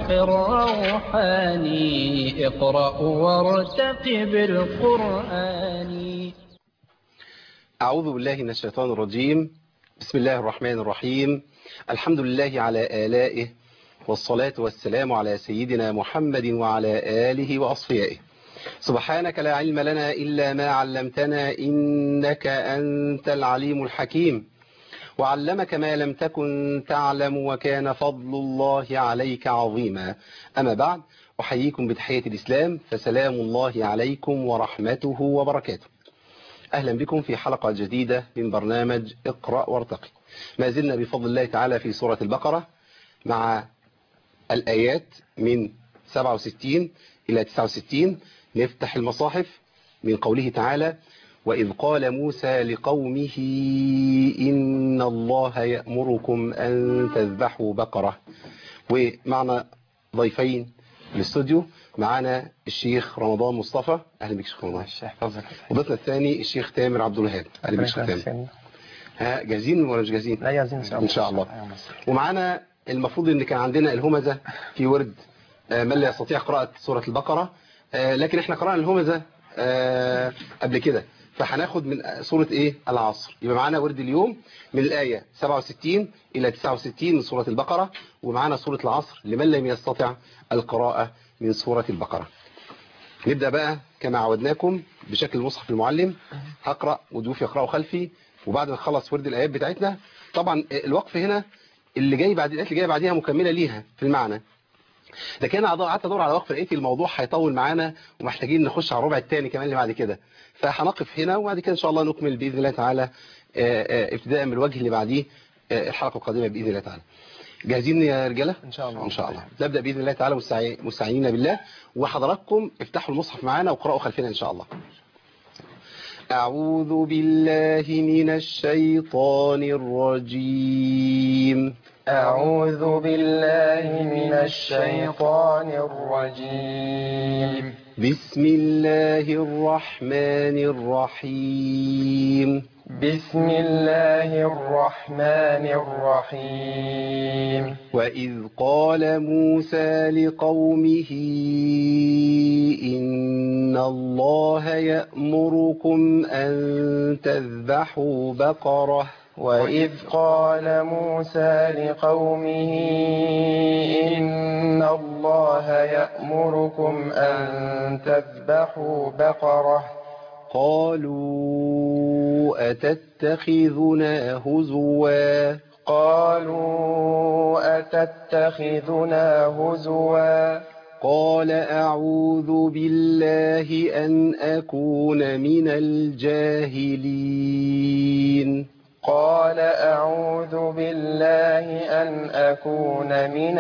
الروحاني اقرأ وارتقب القرآن أعوذ بالله من الشيطان الرجيم بسم الله الرحمن الرحيم الحمد لله على آلائه والصلاة والسلام على سيدنا محمد وعلى آله وأصفيائه سبحانك لا علم لنا إلا ما علمتنا إنك أنت العليم الحكيم وعلمك ما لم تكن تعلم وكان فضل الله عليك عظيما أما بعد أحييكم بتحية الإسلام فسلام الله عليكم ورحمته وبركاته أهلا بكم في حلقة جديدة من برنامج اقرأ وارتقي ما زلنا بفضل الله تعالى في سورة البقرة مع الآيات من 67 إلى 69 نفتح المصاحف من قوله تعالى وإذ قال موسى لقومه إن الله يأمركم أن تذبحوا بقرة ومعنا ضيفين الاستوديو معنا الشيخ رمضان مصطفى أهلا بك شيخ رمضان وضيفنا الثاني الشيخ تامر عبد الوهاب أهلا بك شيخ تامر ها جاهزين ولا مش جاهزين؟ لا جاهزين إن شاء الله إن شاء الله ومعانا المفروض ان كان عندنا الهمزة في ورد من لا يستطيع قراءة سورة البقرة لكن احنا قرأنا الهمزة قبل كده فهناخد من سورة ايه العصر يبقى معانا ورد اليوم من الآية 67 إلى 69 من سورة البقرة ومعانا سورة العصر لمن لم يستطع القراءة من سورة البقرة نبدأ بقى كما عودناكم بشكل المصحف المعلم هقرأ وضيوف يقرأوا خلفي وبعد ما نخلص ورد الآيات بتاعتنا طبعا الوقف هنا اللي جاي بعد الآيات اللي جايه بعديها مكملة ليها في المعنى لكن انا قعدت ادور على وقف لقيت الموضوع هيطول معانا ومحتاجين نخش على الربع الثاني كمان اللي بعد كده فهنقف هنا وبعد كده ان شاء الله نكمل باذن الله تعالى ابتداء من الوجه اللي بعديه الحلقه القادمه باذن الله تعالى جاهزين يا رجاله ان شاء الله ان شاء الله نبدا باذن الله تعالى مستعينين بالله وحضراتكم افتحوا المصحف معانا واقراوا خلفنا ان شاء الله أعوذ بالله من الشيطان الرجيم أعوذ بالله من الشيطان الرجيم بسم الله الرحمن الرحيم بسم الله الرحمن الرحيم وإذ قال موسى لقومه إن الله يأمركم أن تذبحوا بقرة وإذ قال موسى لقومه إن الله يأمركم أن تذبحوا بقرة قالوا أتتخذنا هزوا قالوا أتتخذنا هزوا قال أعوذ بالله أن أكون من الجاهلين قال أعوذ بالله أن أكون من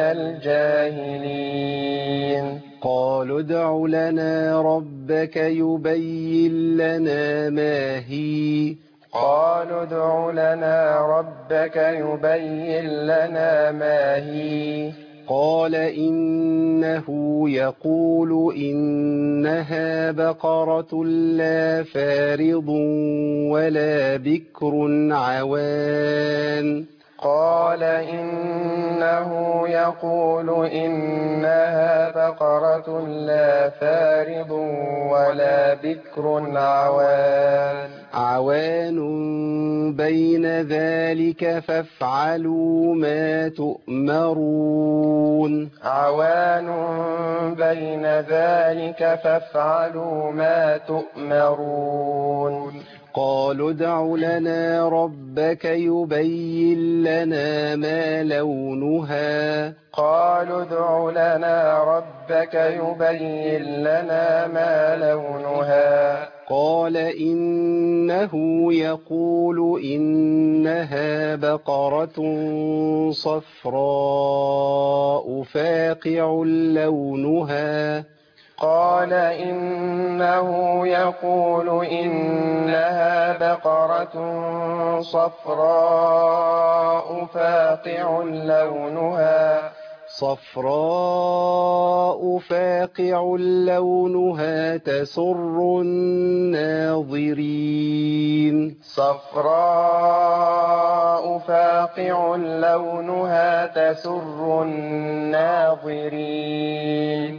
الجاهلين قالوا ادع لنا ربك يبين لنا ما هي قالوا ادع لنا ربك يبين لنا ما هي قال إنه يقول إنها بقرة لا فارض ولا بكر عوان قال إنه يقول إنها بقرة لا فارض ولا بكر عوان عوان بين ذلك فافعلوا ما تؤمرون عوان بين ذلك فافعلوا ما تؤمرون قالوا ادع لنا ربك يبين لنا ما لونها قالوا ادع لنا ربك يبين لنا ما لونها قال إنه يقول إنها بقرة صفراء فاقع لونها قال إنه يقول إنها بقرة صفراء فاقع لونها صفراء فاقع لونها تسر الناظرين صفراء فاقع لونها تسر الناظرين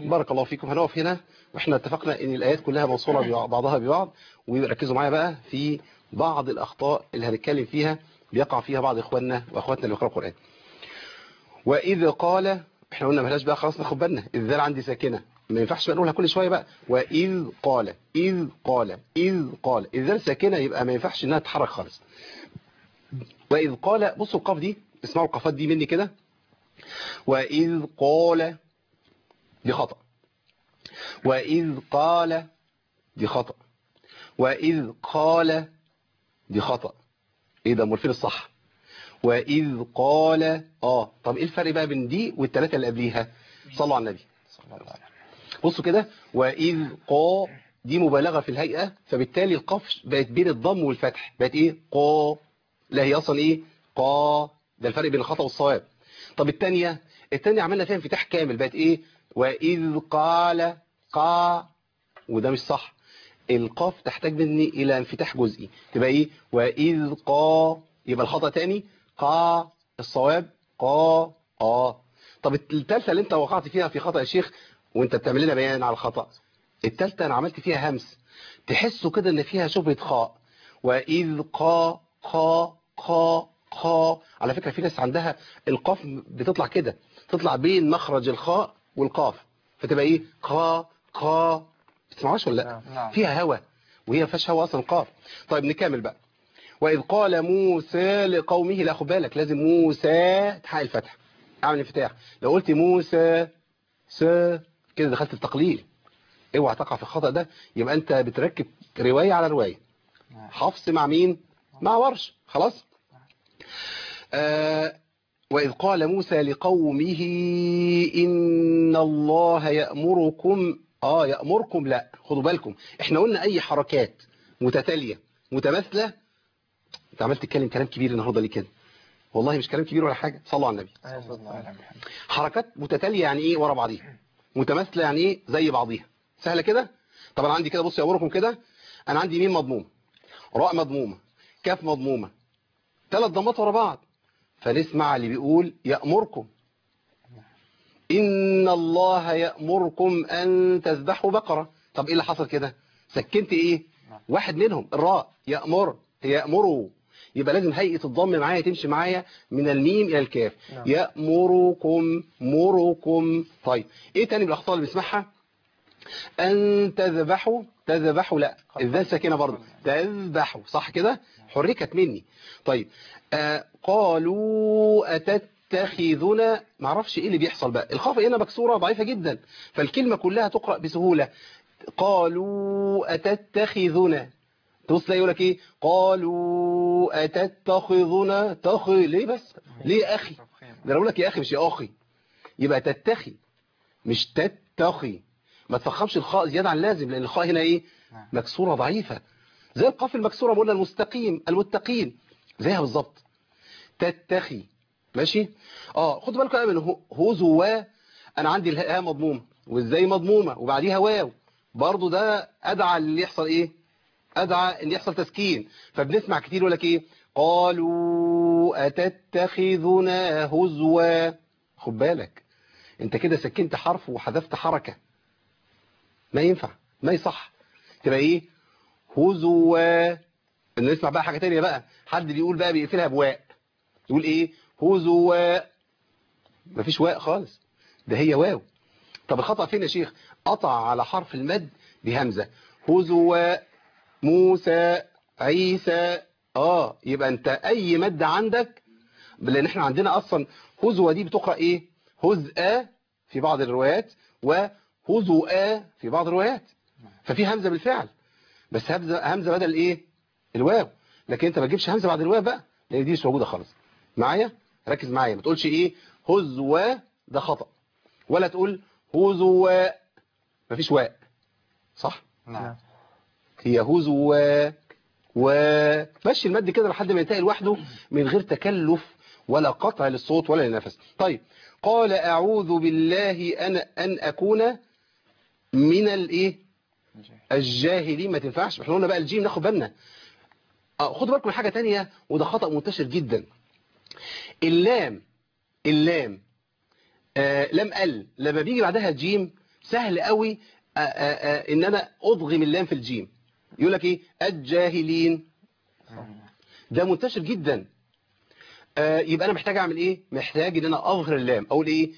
بارك الله فيكم هنقف هنا واحنا اتفقنا ان الايات كلها موصوله ببعضها ببعض وركزوا معايا بقى في بعض الاخطاء اللي هنتكلم فيها بيقع فيها بعض اخواننا واخواتنا اللي بيقراوا القران واذ قال احنا قلنا مالهاش بقى خلاص ناخد بالنا الذال عندي ساكنه ما ينفعش بقى نقولها كل شويه بقى واذ قال اذ قال اذ قال الذال ساكنه يبقى ما ينفعش انها تتحرك خالص واذ قال بصوا القاف دي اسمعوا القافات دي مني كده واذ قال دي خطأ وإذ قال دي خطأ وإذ قال دي خطأ ايه ده امال فين الصح وإذ قال اه طب ايه الفرق بقى بين دي والثلاثه اللي قبليها صلوا على النبي بصوا كده وإذ قا دي مبالغة في الهيئة فبالتالي القف بقت بين الضم والفتح بقت ايه قا لا هي اصلا ايه قا ده الفرق بين الخطأ والصواب طب الثانيه الثانيه عملنا فيها انفتاح كامل بقت ايه وإذ قال قا وده مش صح القاف تحتاج مني إلى انفتاح جزئي تبقى إيه وإذ قا يبقى الخطأ تاني قا الصواب قا آه طب الثالثة اللي انت وقعت فيها في خطأ يا شيخ وانت بتعمل لنا بيان على الخطأ الثالثة انا عملت فيها همس تحسوا كده ان فيها شبهة خاء وإذ قا قا قا قا على فكرة في ناس عندها القاف بتطلع كده تطلع بين مخرج الخاء والقاف فتبقى ايه قا قا بتسمعوش ولا لا نعم. فيها هوا وهي ما فيهاش هوا اصلا قاف طيب نكمل بقى واذ قال موسى لقومه لا خد بالك لازم موسى تحقق الفتح اعمل انفتاح لو قلت موسى س كده دخلت التقليل اوعى تقع في الخطأ ده يبقى انت بتركب رواية على رواية حفص مع مين مع ورش خلاص آه وإذ قال موسى لقومه إن الله يأمركم آه يأمركم لا خدوا بالكم احنا قلنا أي حركات متتالية متماثلة انت عملت تتكلم كلام كبير النهارده ليه كده والله مش كلام كبير ولا حاجة صلوا على النبي حركات متتالية يعني ايه ورا بعضيها متماثلة يعني ايه زي بعضيها سهلة كده طب انا عندي كده بصوا يأمركم كده انا عندي ميم مضموم راء مضمومة كاف مضمومة ثلاث ضمات ورا بعض فنسمع اللي بيقول يأمركم إن الله يأمركم أن تذبحوا بقرة طب إيه اللي حصل كده سكنت إيه واحد منهم الراء يأمر يأمروا يبقى لازم هيئة الضم معايا تمشي معايا من الميم إلى الكاف نعم. يأمركم مركم طيب إيه تاني بالأخطاء اللي بنسمعها أن تذبحوا تذبحوا لا الذال ساكنة برضه تذبحوا صح كده حركت مني طيب آه قالوا أتتخذنا معرفش إيه اللي بيحصل بقى الخاف هنا مكسورة ضعيفة جدا فالكلمة كلها تقرأ بسهولة قالوا أتتخذنا تبص يقول لك إيه قالوا أتتخذنا تخي ليه بس ليه يا أخي ده أنا أقول لك يا أخي مش يا أخي يبقى تتخي مش تتخي ما تفخمش الخاء زيادة عن اللازم لأن الخاء هنا إيه مكسورة ضعيفة زي القاف المكسورة قلنا المستقيم المتقين زيها بالظبط تتخي ماشي اه خدوا بالكم بقى من هو- هوزو و انا عندي الهاء مضمومه وازاي مضمومه وبعديها واو برضو ده ادعى اللي يحصل ايه ادعى ان يحصل تسكين فبنسمع كتير يقول لك ايه قالوا اتتخذنا هزوا خد بالك انت كده سكنت حرف وحذفت حركه ما ينفع ما يصح تبقى ايه هزوا نسمع بقى حاجة تانية بقى حد بيقول بقى بيقفلها بواء يقول ايه هزوا مفيش واء خالص ده هي واو طب الخطأ فين يا شيخ قطع على حرف المد بهمزة هزوا موسى عيسى اه يبقى انت اي مد عندك لان احنا عندنا اصلا هزوا دي بتقرأ ايه هزء في بعض الروايات وهزؤ في بعض الروايات ففي همزة بالفعل بس همزة همزة بدل ايه الواو لكن انت ما تجيبش همزة بعد الواو بقى لان دي مش موجودة خالص معايا ركز معايا ما تقولش ايه هزوا ده خطأ ولا تقول هزوا مفيش واء صح نعم هي هزوا ومشي المد كده لحد ما ينتهي لوحده من غير تكلف ولا قطع للصوت ولا للنفس طيب قال اعوذ بالله ان ان اكون من الايه الجاهلين ما تنفعش احنا قلنا بقى الجيم ناخد بالنا آه، خدوا بالكم من حاجه تانية وده خطأ منتشر جدا اللام اللام آه لم ال لما بيجي بعدها جيم سهل قوي آآ آآ ان انا اضغم اللام في الجيم يقول لك ايه الجاهلين ده منتشر جدا آه يبقى انا محتاج اعمل ايه محتاج ان انا اظهر اللام اقول ايه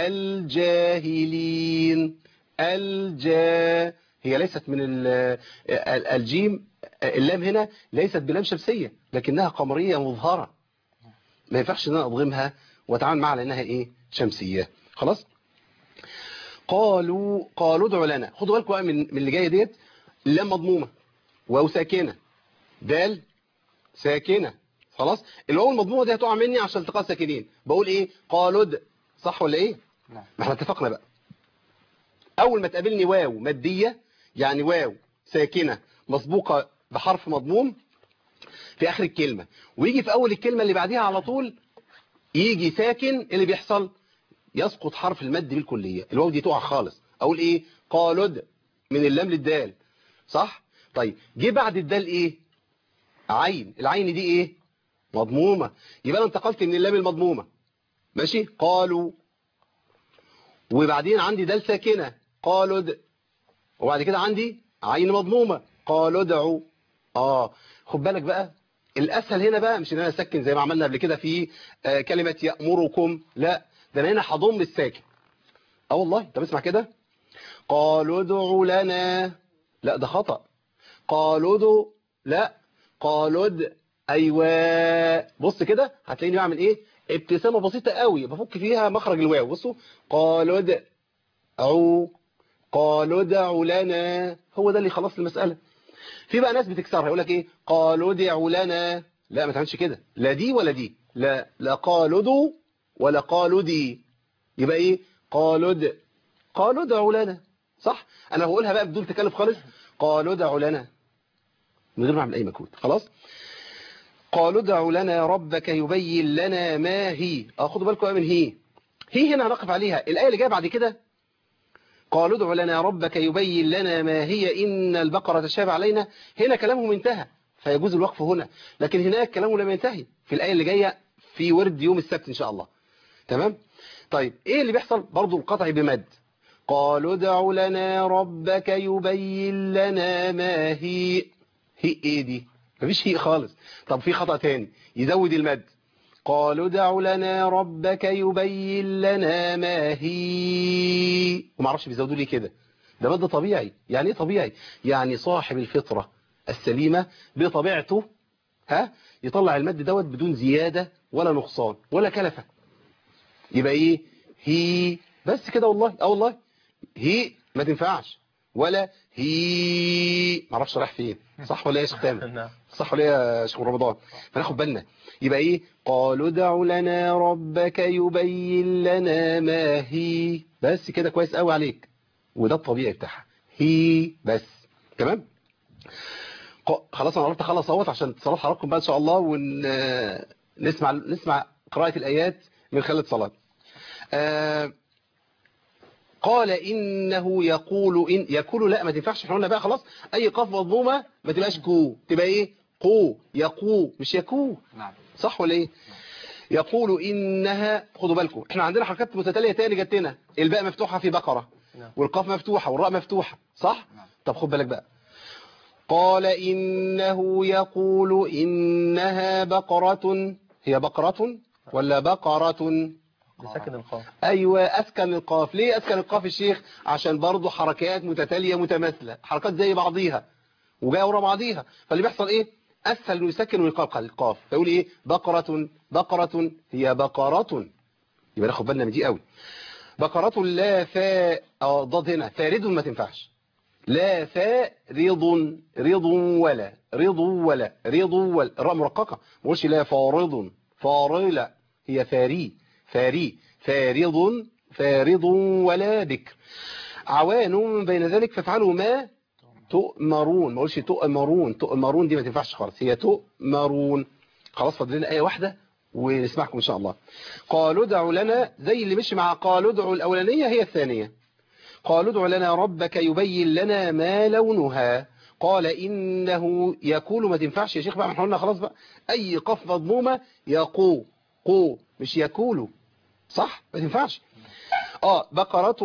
الجاهلين الجا هي ليست من ال- ال- الجيم اللام هنا ليست بلام شمسية لكنها قمرية مظهرة ما ينفعش ان انا اضغمها واتعامل معها لانها ايه شمسية خلاص قالوا قالوا ادعوا لنا خدوا بالكم بقى من من اللي جايه ديت لام مضمومه واو ساكنه دال ساكنه خلاص الواو المضمومه دي هتقع مني عشان التقاء ساكنين بقول ايه قالوا د صح ولا ايه نعم. ما احنا اتفقنا بقى اول ما تقابلني واو ماديه يعني واو ساكنه مسبوقه بحرف مضموم في اخر الكلمه ويجي في اول الكلمه اللي بعديها على طول يجي ساكن إيه اللي بيحصل يسقط حرف المد بالكليه الواو دي تقع خالص اقول ايه قالد من اللام للدال صح طيب جه بعد الدال ايه عين العين دي ايه مضمومه يبقى انا انتقلت من اللام المضمومه ماشي قالوا وبعدين عندي دال ساكنه قالوا د وبعد كده عندي عين مضمومه قالوا ادعوا اه خد بالك بقى الاسهل هنا بقى مش ان انا اسكن زي ما عملنا قبل كده في آه كلمه يامركم لا ده انا هنا هضم الساكن اه والله طب اسمع كده قالوا ادعوا لنا لا ده خطأ قالوا ادعوا لا قالوا اد ايوه بص كده هتلاقيني بعمل ايه ابتسامه بسيطه قوي بفك فيها مخرج الواو بصوا قالوا ادعوا قالوا ادعوا لنا هو ده اللي خلص المساله في بقى ناس بتكسرها يقول لك ايه قالوا ادعوا لنا لا ما تعملش كده لا دي ولا دي لا لا قالوا دو ولا قالوا دي يبقى ايه قالوا د قالوا ادعوا لنا صح انا بقولها بقى بدون تكلف خالص قالوا ادعوا لنا من غير ما اعمل اي مجهود خلاص قالوا ادعوا لنا ربك يبين لنا ما هي اه خدوا بالكم من هي هي هنا هنقف عليها الايه اللي جايه بعد كده قالوا ادع لنا ربك يبين لنا ما هي إن البقرة تشابه علينا هنا كلامهم انتهى فيجوز الوقف هنا لكن هناك كلامه لم ينتهي في الآية اللي جاية في ورد يوم السبت إن شاء الله تمام طيب إيه اللي بيحصل برضو القطع بمد قالوا ادع لنا ربك يبين لنا ما هي هي ايه دي مفيش هي خالص طب في خطأ تاني يزود المد قالوا ادع لنا ربك يبين لنا ما هي وما اعرفش بيزودوا لي كده ده مد طبيعي يعني ايه طبيعي يعني صاحب الفطرة السليمة بطبيعته ها يطلع المد دوت بدون زيادة ولا نقصان ولا كلفة يبقى ايه هي بس كده والله اه والله هي ما تنفعش ولا هي ما اعرفش رايح فين صح ولا ايه يا شيخ تامر نعم صح ولا ايه يا شيخ رمضان فناخد بالنا يبقى ايه قالوا ادع لنا ربك يبين لنا ما هي بس كده كويس قوي عليك وده الطبيعي بتاعها هي بس تمام ق- خلاص انا قربت اخلص اهوت عشان اتصالات حضراتكم بقى ان شاء الله ونسمع نسمع قراءة الايات من خلال اتصالات آه قال إنه يقول إن يقول لا ما تنفعش احنا قلنا بقى خلاص أي قاف مضمومة ما تبقاش كو تبقى إيه قو يقو مش يكو نعم صح ولا إيه يقول إنها خدوا بالكم احنا عندنا حركات متتالية تاني جت لنا الباء مفتوحة في بقرة نعم. والقاف مفتوحة والراء مفتوحة صح نعم. طب خد بالك بقى قال إنه يقول إنها بقرة هي بقرة ولا بقرة بسكن القاف ايوه اسكن القاف ليه اسكن القاف الشيخ عشان برضه حركات متتاليه متماثله حركات زي بعضيها وجايه ورا بعضيها فاللي بيحصل ايه اسهل انه يسكن ويقلقل القاف فيقول ايه بقره بقره هي بقره يبقى ناخد بالنا من دي قوي بقره لا فا اه ضاد هنا فارد ما تنفعش لا فارض رض ولا رض ولا رض ولا الراء مرققه ما قولش لا فارض فار لا هي فاري فاري فارض فارض ولا ذكر عوان بين ذلك فافعلوا ما تؤمرون ما قولش تؤمرون تؤمرون دي ما تنفعش خالص هي تؤمرون خلاص فاضل لنا ايه واحده ونسمعكم ان شاء الله قالوا ادعوا لنا زي اللي مشي مع قالوا ادعوا الاولانيه هي الثانيه قالوا ادع لنا ربك يبين لنا ما لونها قال إنه يقول ما تنفعش يا شيخ بقى ما احنا قلنا خلاص بقى أي قف مضمومة يقو قو مش يقول صح ما تنفعش اه بقرة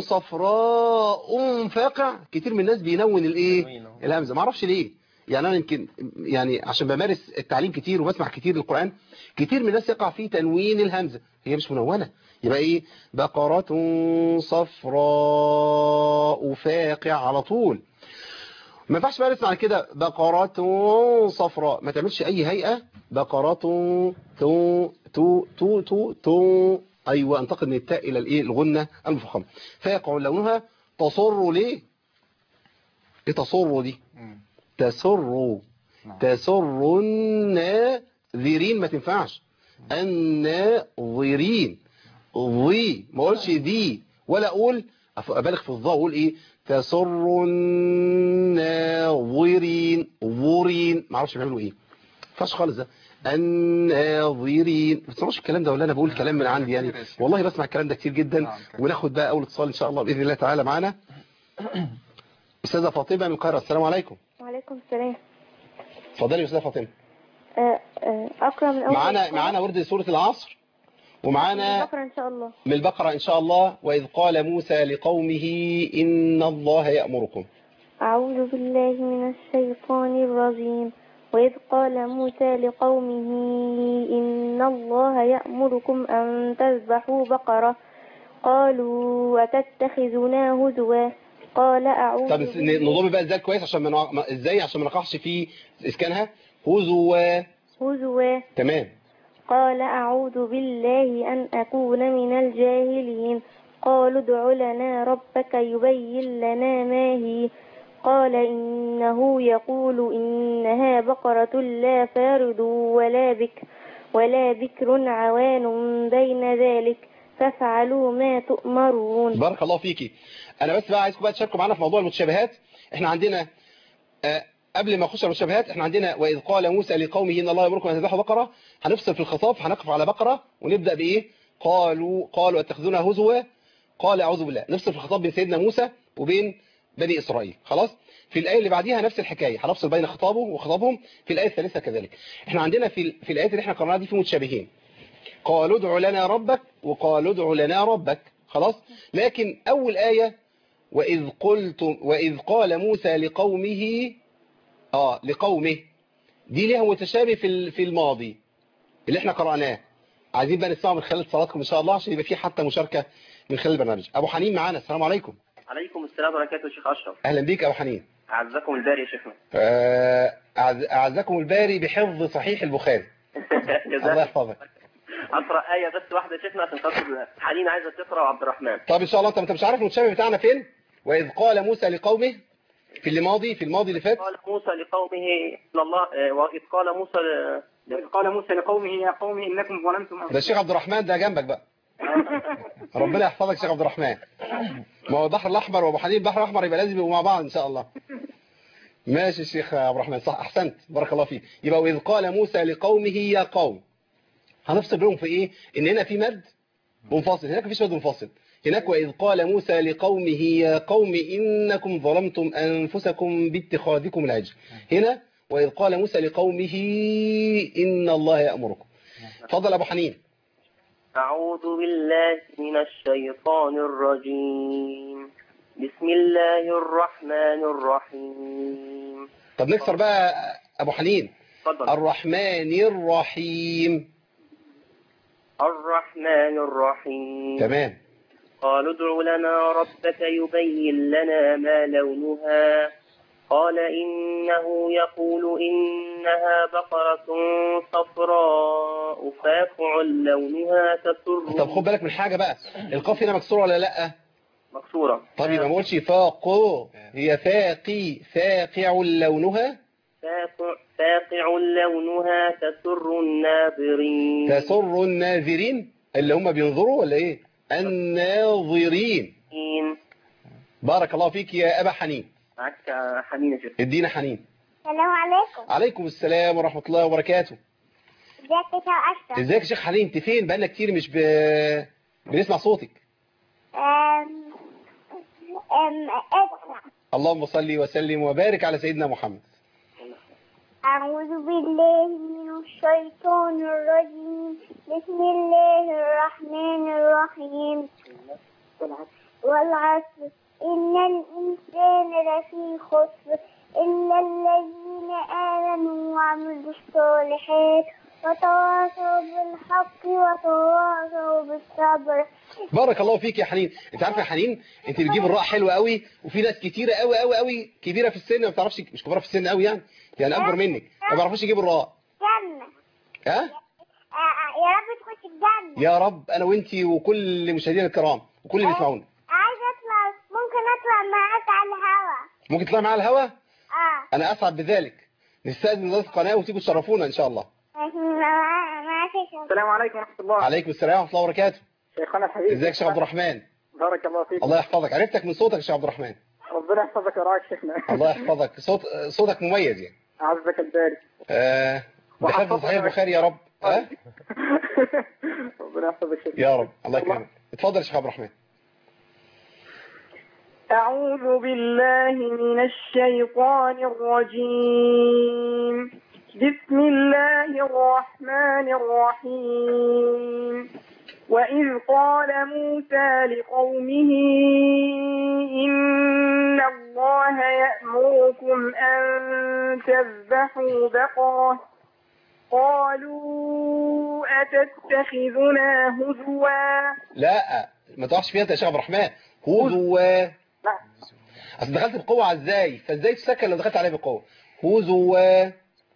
صفراء فاقع كتير من الناس بينون الايه الهمزة ما اعرفش ليه يعني انا يمكن يعني عشان بمارس التعليم كتير وبسمع كتير للقرآن كتير من الناس يقع فيه تنوين الهمزة هي مش منونة يبقى ايه بقرة صفراء فاقع على طول ما ينفعش بقى نسمع كده بقرة صفراء ما تعملش اي هيئة بقرة تو تو تو تو تو ايوه انتقل من التاء الى الايه الغنة المفخمة فيقع لونها تصر ليه ايه تصر دي تسر تسر الناذرين ما تنفعش الناظرين ضي ما اقولش دي ولا اقول ابالغ في الضاء اقول ايه تسر الناظرين ظورين ما اعرفش بيعملوا ايه فاش خالص ده الناظرين ما تسمعوش الكلام ده ولا انا بقول كلام من عندي يعني والله بسمع الكلام ده كتير جدا وناخد بقى اول اتصال ان شاء الله باذن الله تعالى معانا استاذه فاطمه من القاهره السلام عليكم وعليكم السلام اتفضلي يا استاذه فاطمه آه، آه، أقرأ من أول معانا الصورة؟ معانا ورد سوره العصر ومعانا بكرة إن شاء الله من البقرة إن شاء الله وإذ قال موسى لقومه إن الله يأمركم أعوذ بالله من الشيطان الرجيم وإذ قال موسى لقومه إن الله يأمركم أن تذبحوا بقرة قالوا أتتخذنا هزوا قال أعوذ طب س- بالله- نضم بقى ازاي كويس عشان ما نوع- ما- ازاي عشان ما نقعش في اسكانها هزوا هزوا تمام قال أعوذ بالله أن أكون من الجاهلين قالوا ادع لنا ربك يبين لنا ما هي قال إنه يقول إنها بقرة لا فارض ولا بكر ولا بكر عوان بين ذلك فافعلوا ما تؤمرون بارك الله فيكي انا بس بقى عايزكم بقى تشاركوا معانا في موضوع المتشابهات احنا عندنا آه، قبل ما نخش على المتشابهات احنا عندنا واذ قال موسى لقومه ان الله يامركم ان تذبحوا بقره هنفصل في الخطاب هنقف على بقره ونبدا بايه قالوا قالوا اتخذونا هزوا قال اعوذ بالله نفصل في الخطاب بين سيدنا موسى وبين بني اسرائيل خلاص في الايه اللي بعديها نفس الحكايه هنفصل بين خطابه وخطابهم في الايه الثالثه كذلك احنا عندنا في في الايات اللي احنا قرأناها دي في متشابهين قالوا ادع لنا ربك وقالوا ادع لنا ربك خلاص لكن أول آية وإذ قلتم وإذ قال موسى لقومه آه لقومه دي ليها متشابه في ال- في الماضي اللي احنا قرأناه عايزين بقى نسمعه من خلال صلاتكم إن شاء الله عشان يبقى في حتى مشاركة من خلال البرنامج أبو حنين معانا السلام عليكم عليكم السلام ورحمة الله شيخ أشرف أهلا بيك أبو حنين أعزكم الباري يا شيخنا آه، أعز- أعزكم الباري بحفظ صحيح البخاري الله جزاك يحفظك أقرأ آية بس واحدة يا شيخنا عشان خاطر حنين عايزة تقرأ وعبد الرحمن طب ان شاء الله انت انت مش عارف المتشابه بتاعنا فين واذ قال موسى لقومه في اللي ماضي في الماضي اللي فات قال موسى لقومه إن الله آه، وإذ قال موسى ل- إذ قال موسى لقومه يا قوم إنكم ظلمتم ده الشيخ عبد الرحمن ده جنبك بقى ربنا يحفظك يا شيخ عبد الرحمن ما هو البحر الاحمر وابو حنين البحر الاحمر يبقى لازم يبقوا مع بعض ان شاء الله ماشي الشيخ عبد الرحمن صح احسنت بارك الله فيك يبقى واذ قال موسى لقومه يا قوم هنفصل بينهم في ايه ان هنا في مد منفصل هناك مفيش مد منفصل هناك وإذ قال موسى لقومه يا قوم إنكم ظلمتم أنفسكم باتخاذكم العجل هنا وإذ قال موسى لقومه إن الله يأمركم تفضل أبو حنين أعوذ بالله من الشيطان الرجيم بسم الله الرحمن الرحيم طب نكسر بقى أبو حنين تفضل الرحمن الرحيم الرحمن الرحيم تمام قالوا ادع لنا ربك يبين لنا ما لونها قال إنه يقول إنها بقرة صفراء فاقع لونها تسر طب خد بالك من حاجة بقى القاف هنا مكسورة ولا لأ مكسورة طب يبقى ما قولش فاقو هي فاقي فاقع لونها فاقع, فاقع لونها تسر الناظرين تسر الناذرين اللي هم بينظروا ولا ايه الناظرين بارك الله فيك يا أبا حنين معك حنين يا شيخ ادينا حنين السلام عليكم عليكم السلام ورحمة الله وبركاته ازيك يا شيخ اشرف ازيك يا شيخ حنين انت فين بقالنا كتير مش ب... بنسمع صوتك أم... أم... اسمع اللهم صل وسلم وبارك على سيدنا محمد أعوذ بالله من الشيطان الرجيم بسم الله الرحمن الرحيم والعصر إن الإنسان لفي خسر إلا الذين آمنوا وعملوا الصالحات وتواصوا بالحق وتواصوا بالصبر بارك الله فيك يا حنين انت عارفه يا حنين انت بتجيب الراء حلوه قوي وفي ناس كتيره قوي قوي قوي كبيره في السن ما بتعرفش مش كبيره في السن قوي يعني يعني اكبر منك ما بيعرفوش يجيبوا الراء جنة ها آه، آه، يا رب تخش الجنة يا رب انا وانتي وكل مشاهدينا الكرام وكل اللي بيسمعونا عايزة أطلع ممكن أطلع معاك على الهوا ممكن تطلع معايا على الهوا اه انا اسعد بذلك نستاذن من القناه وتيجوا تشرفونا ان شاء الله ما ما فيش السلام عليكم ورحمة الله عليكم السلام ورحمه الله وبركاته شيخنا الحبيب ازيك يا شيخ عبد الرحمن بارك الله فيك الله يحفظك عرفتك من صوتك يا شيخ عبد الرحمن ربنا يحفظك ويراك شيخنا الله يحفظك صوت صوتك مميز يعني أعزك الباري آه بحفظ صحيح البخاري يا رب ها ربنا يحفظك شيخنا يا رب الله يكرمك اتفضل يا شيخ عبد الرحمن أعوذ بالله من الشيطان الرجيم بسم الله الرحمن الرحيم وإذ قال موسى لقومه إن الله يأمركم أن تذبحوا بقرة قالوا أتتخذنا هزوا لا ما تقعش فيها انت يا شيخ عبد الرحمن هوزوا نعم اصل دخلت بقوه على ازاي فازاي تسكن لو دخلت عليه بقوه هوزوا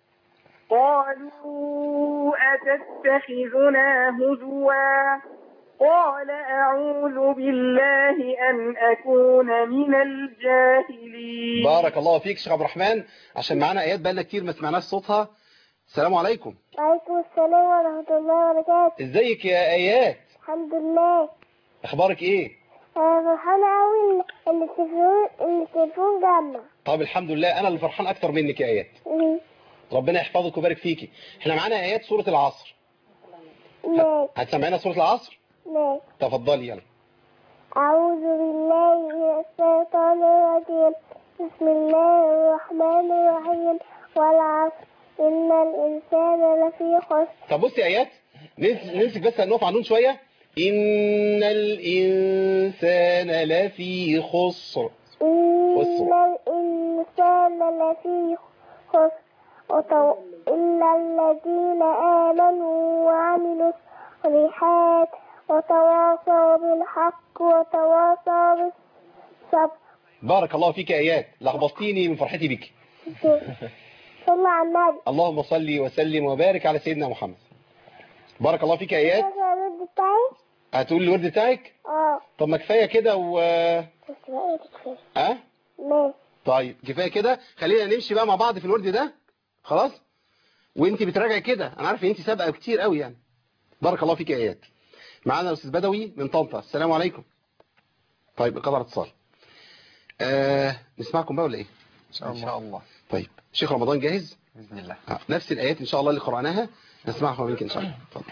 قالوا أتتخذنا هزوا قال أعوذ بالله أن أكون من الجاهلين بارك الله فيك يا شيخ عبد الرحمن عشان معانا ايات بقالنا كتير ما سمعناش صوتها السلام عليكم وعليكم السلام ورحمة الله وبركاته ازيك يا ايات الحمد لله اخبارك ايه أنا فرحانة أوي إن التليفون إن التليفون جمع طب الحمد لله انا اللي فرحان اكتر منك يا ايات مم. ربنا يحفظك ويبارك فيكي احنا معانا ايات سوره العصر ماشي هتسمعينا سوره العصر ماشي تفضلي يلا أعوذ بالله من الشيطان الرجيم بسم الله الرحمن الرحيم والعصر إن الإنسان لفي خسر طب بصي يا ايات نمس- نمسك بس نقف على النون شويه ان الانسان لفي خسر إن خسر. الإنسان لفي خسر وتو... إلا الذين آمنوا وعملوا الصالحات وتواصوا بالحق وتواصوا بالصبر بارك الله فيك يا ايات لخبطتيني من فرحتي بيك صلى على النبي اللهم صل وسلم وبارك على سيدنا محمد بارك الله فيك يا ايات شايف الرد بتاعي؟ هتقول الورد بتاعك اه طب ما كفايه كده و بس بقى كفاية اه ماشي طيب كفايه كده خلينا نمشي بقى مع بعض في الورد ده خلاص وانت بتراجعي كده انا عارف ان انت سابقه كتير قوي يعني بارك الله فيك يا ايات معانا الاستاذ بدوي من طنطا السلام عليكم طيب قدر اتصال آه نسمعكم بقى ولا ايه إن شاء الله طيب شيخ رمضان جاهز بإذن الله آه. نفس الايات ان شاء الله اللي قراناها نسمعها منك ان شاء الله اتفضل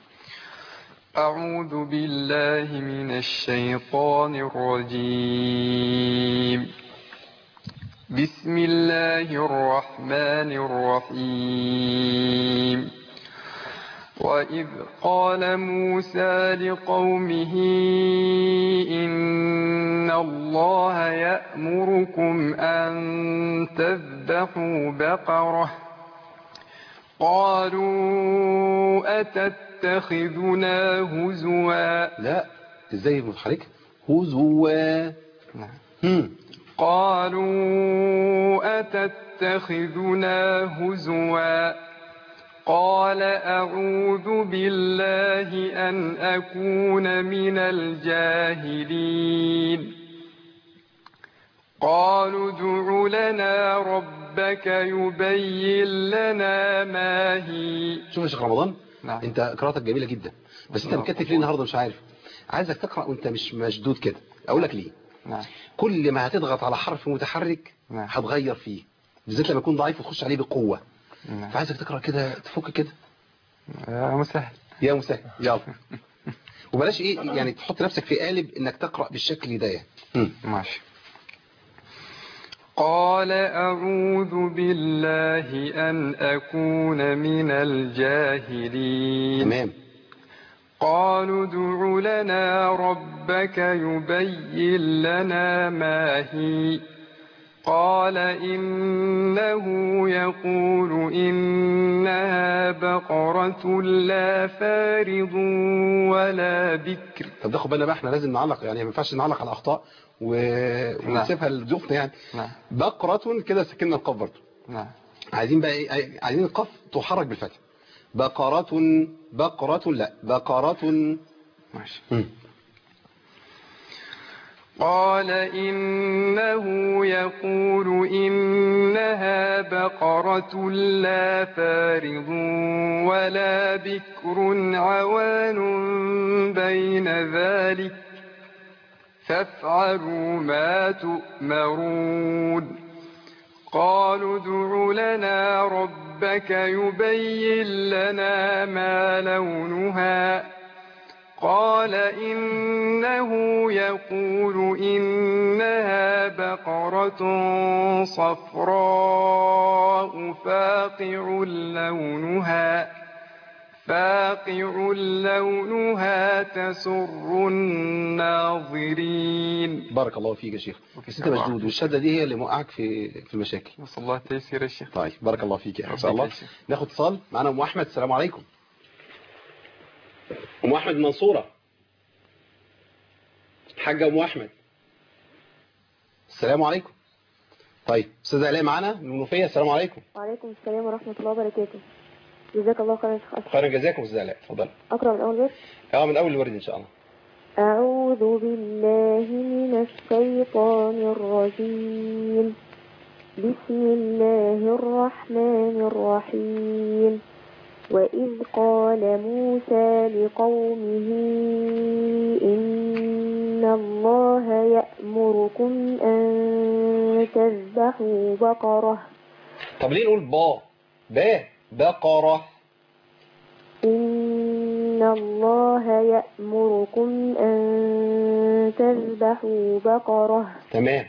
أعوذ بالله من الشيطان الرجيم بسم الله الرحمن الرحيم وإذ قال موسى لقومه إن الله يأمركم أن تذبحوا بقرة قالوا أتتخذنا هزوا لا ازاي بتحرك هزوا نعم هم قالوا أتتخذنا هزوا قال أعوذ بالله أن أكون من الجاهلين قالوا ادع لنا ربك يبين لنا ما هي شوف يا شيخ رمضان نعم. انت قراءتك جميله جدا بس انت الله مكتف ليه النهارده مش عارف عايزك تقرا وانت مش مشدود كده اقول لك ليه نعم كل ما هتضغط على حرف متحرك نعم. هتغير فيه بالذات لما يكون ضعيف وتخش عليه بقوه نعم فعايزك تقرا كده تفك كده يا مسهل يا مسهل يلا وبلاش ايه يعني تحط نفسك في قالب انك تقرا بالشكل ده يعني. هم. ماشي قال أعوذ بالله أن أكون من الجاهلين تمام قالوا ادع لنا ربك يبين لنا ما هي قال إنه يقول إنها بقرة لا فارض ولا بكر طب ناخد بالنا بقى احنا لازم نعلق يعني ما ينفعش نعلق على الاخطاء و... ونسيبها لضيوفنا يعني نعم بقرة كده سكننا القاف برضه نعم عايزين بقى ايه عايزين القاف تحرك بالفتح بقرة بقرة لا بقرة ماشي مم. قال إنه يقول إنها بقرة لا فارض ولا بكر عوان بين ذلك فافعلوا ما تؤمرون قالوا ادع لنا ربك يبين لنا ما لونها قال إنه يقول إنها بقرة صفراء فاقع لونها فاقع لونها تسر الناظرين بارك الله فيك يا شيخ بس انت مشدود والشده دي هي اللي موقعك في في المشاكل نسأل الله التيسير يا شيخ طيب بارك الله فيك يا ربنا شاء الله يكرمك. ناخد اتصال معانا ام احمد السلام عليكم ام احمد من منصوره حاجه ام احمد السلام عليكم طيب استاذه الاء معانا من المنوفيه السلام عليكم وعليكم السلام ورحمة الله وبركاته جزاك الله خيرا يا شيخ أشرف خيرا جزاكم استاذه الاء اتفضل أقرأ من أول بيت اه من اول الورد ان شاء الله أعوذ بالله من الشيطان الرجيم بسم الله الرحمن الرحيم وإذ قال موسى لقومه إن الله يأمركم أن تذبحوا بقرة طب ليه نقول با با بقره إن الله يأمركم أن تذبحوا بقرة تمام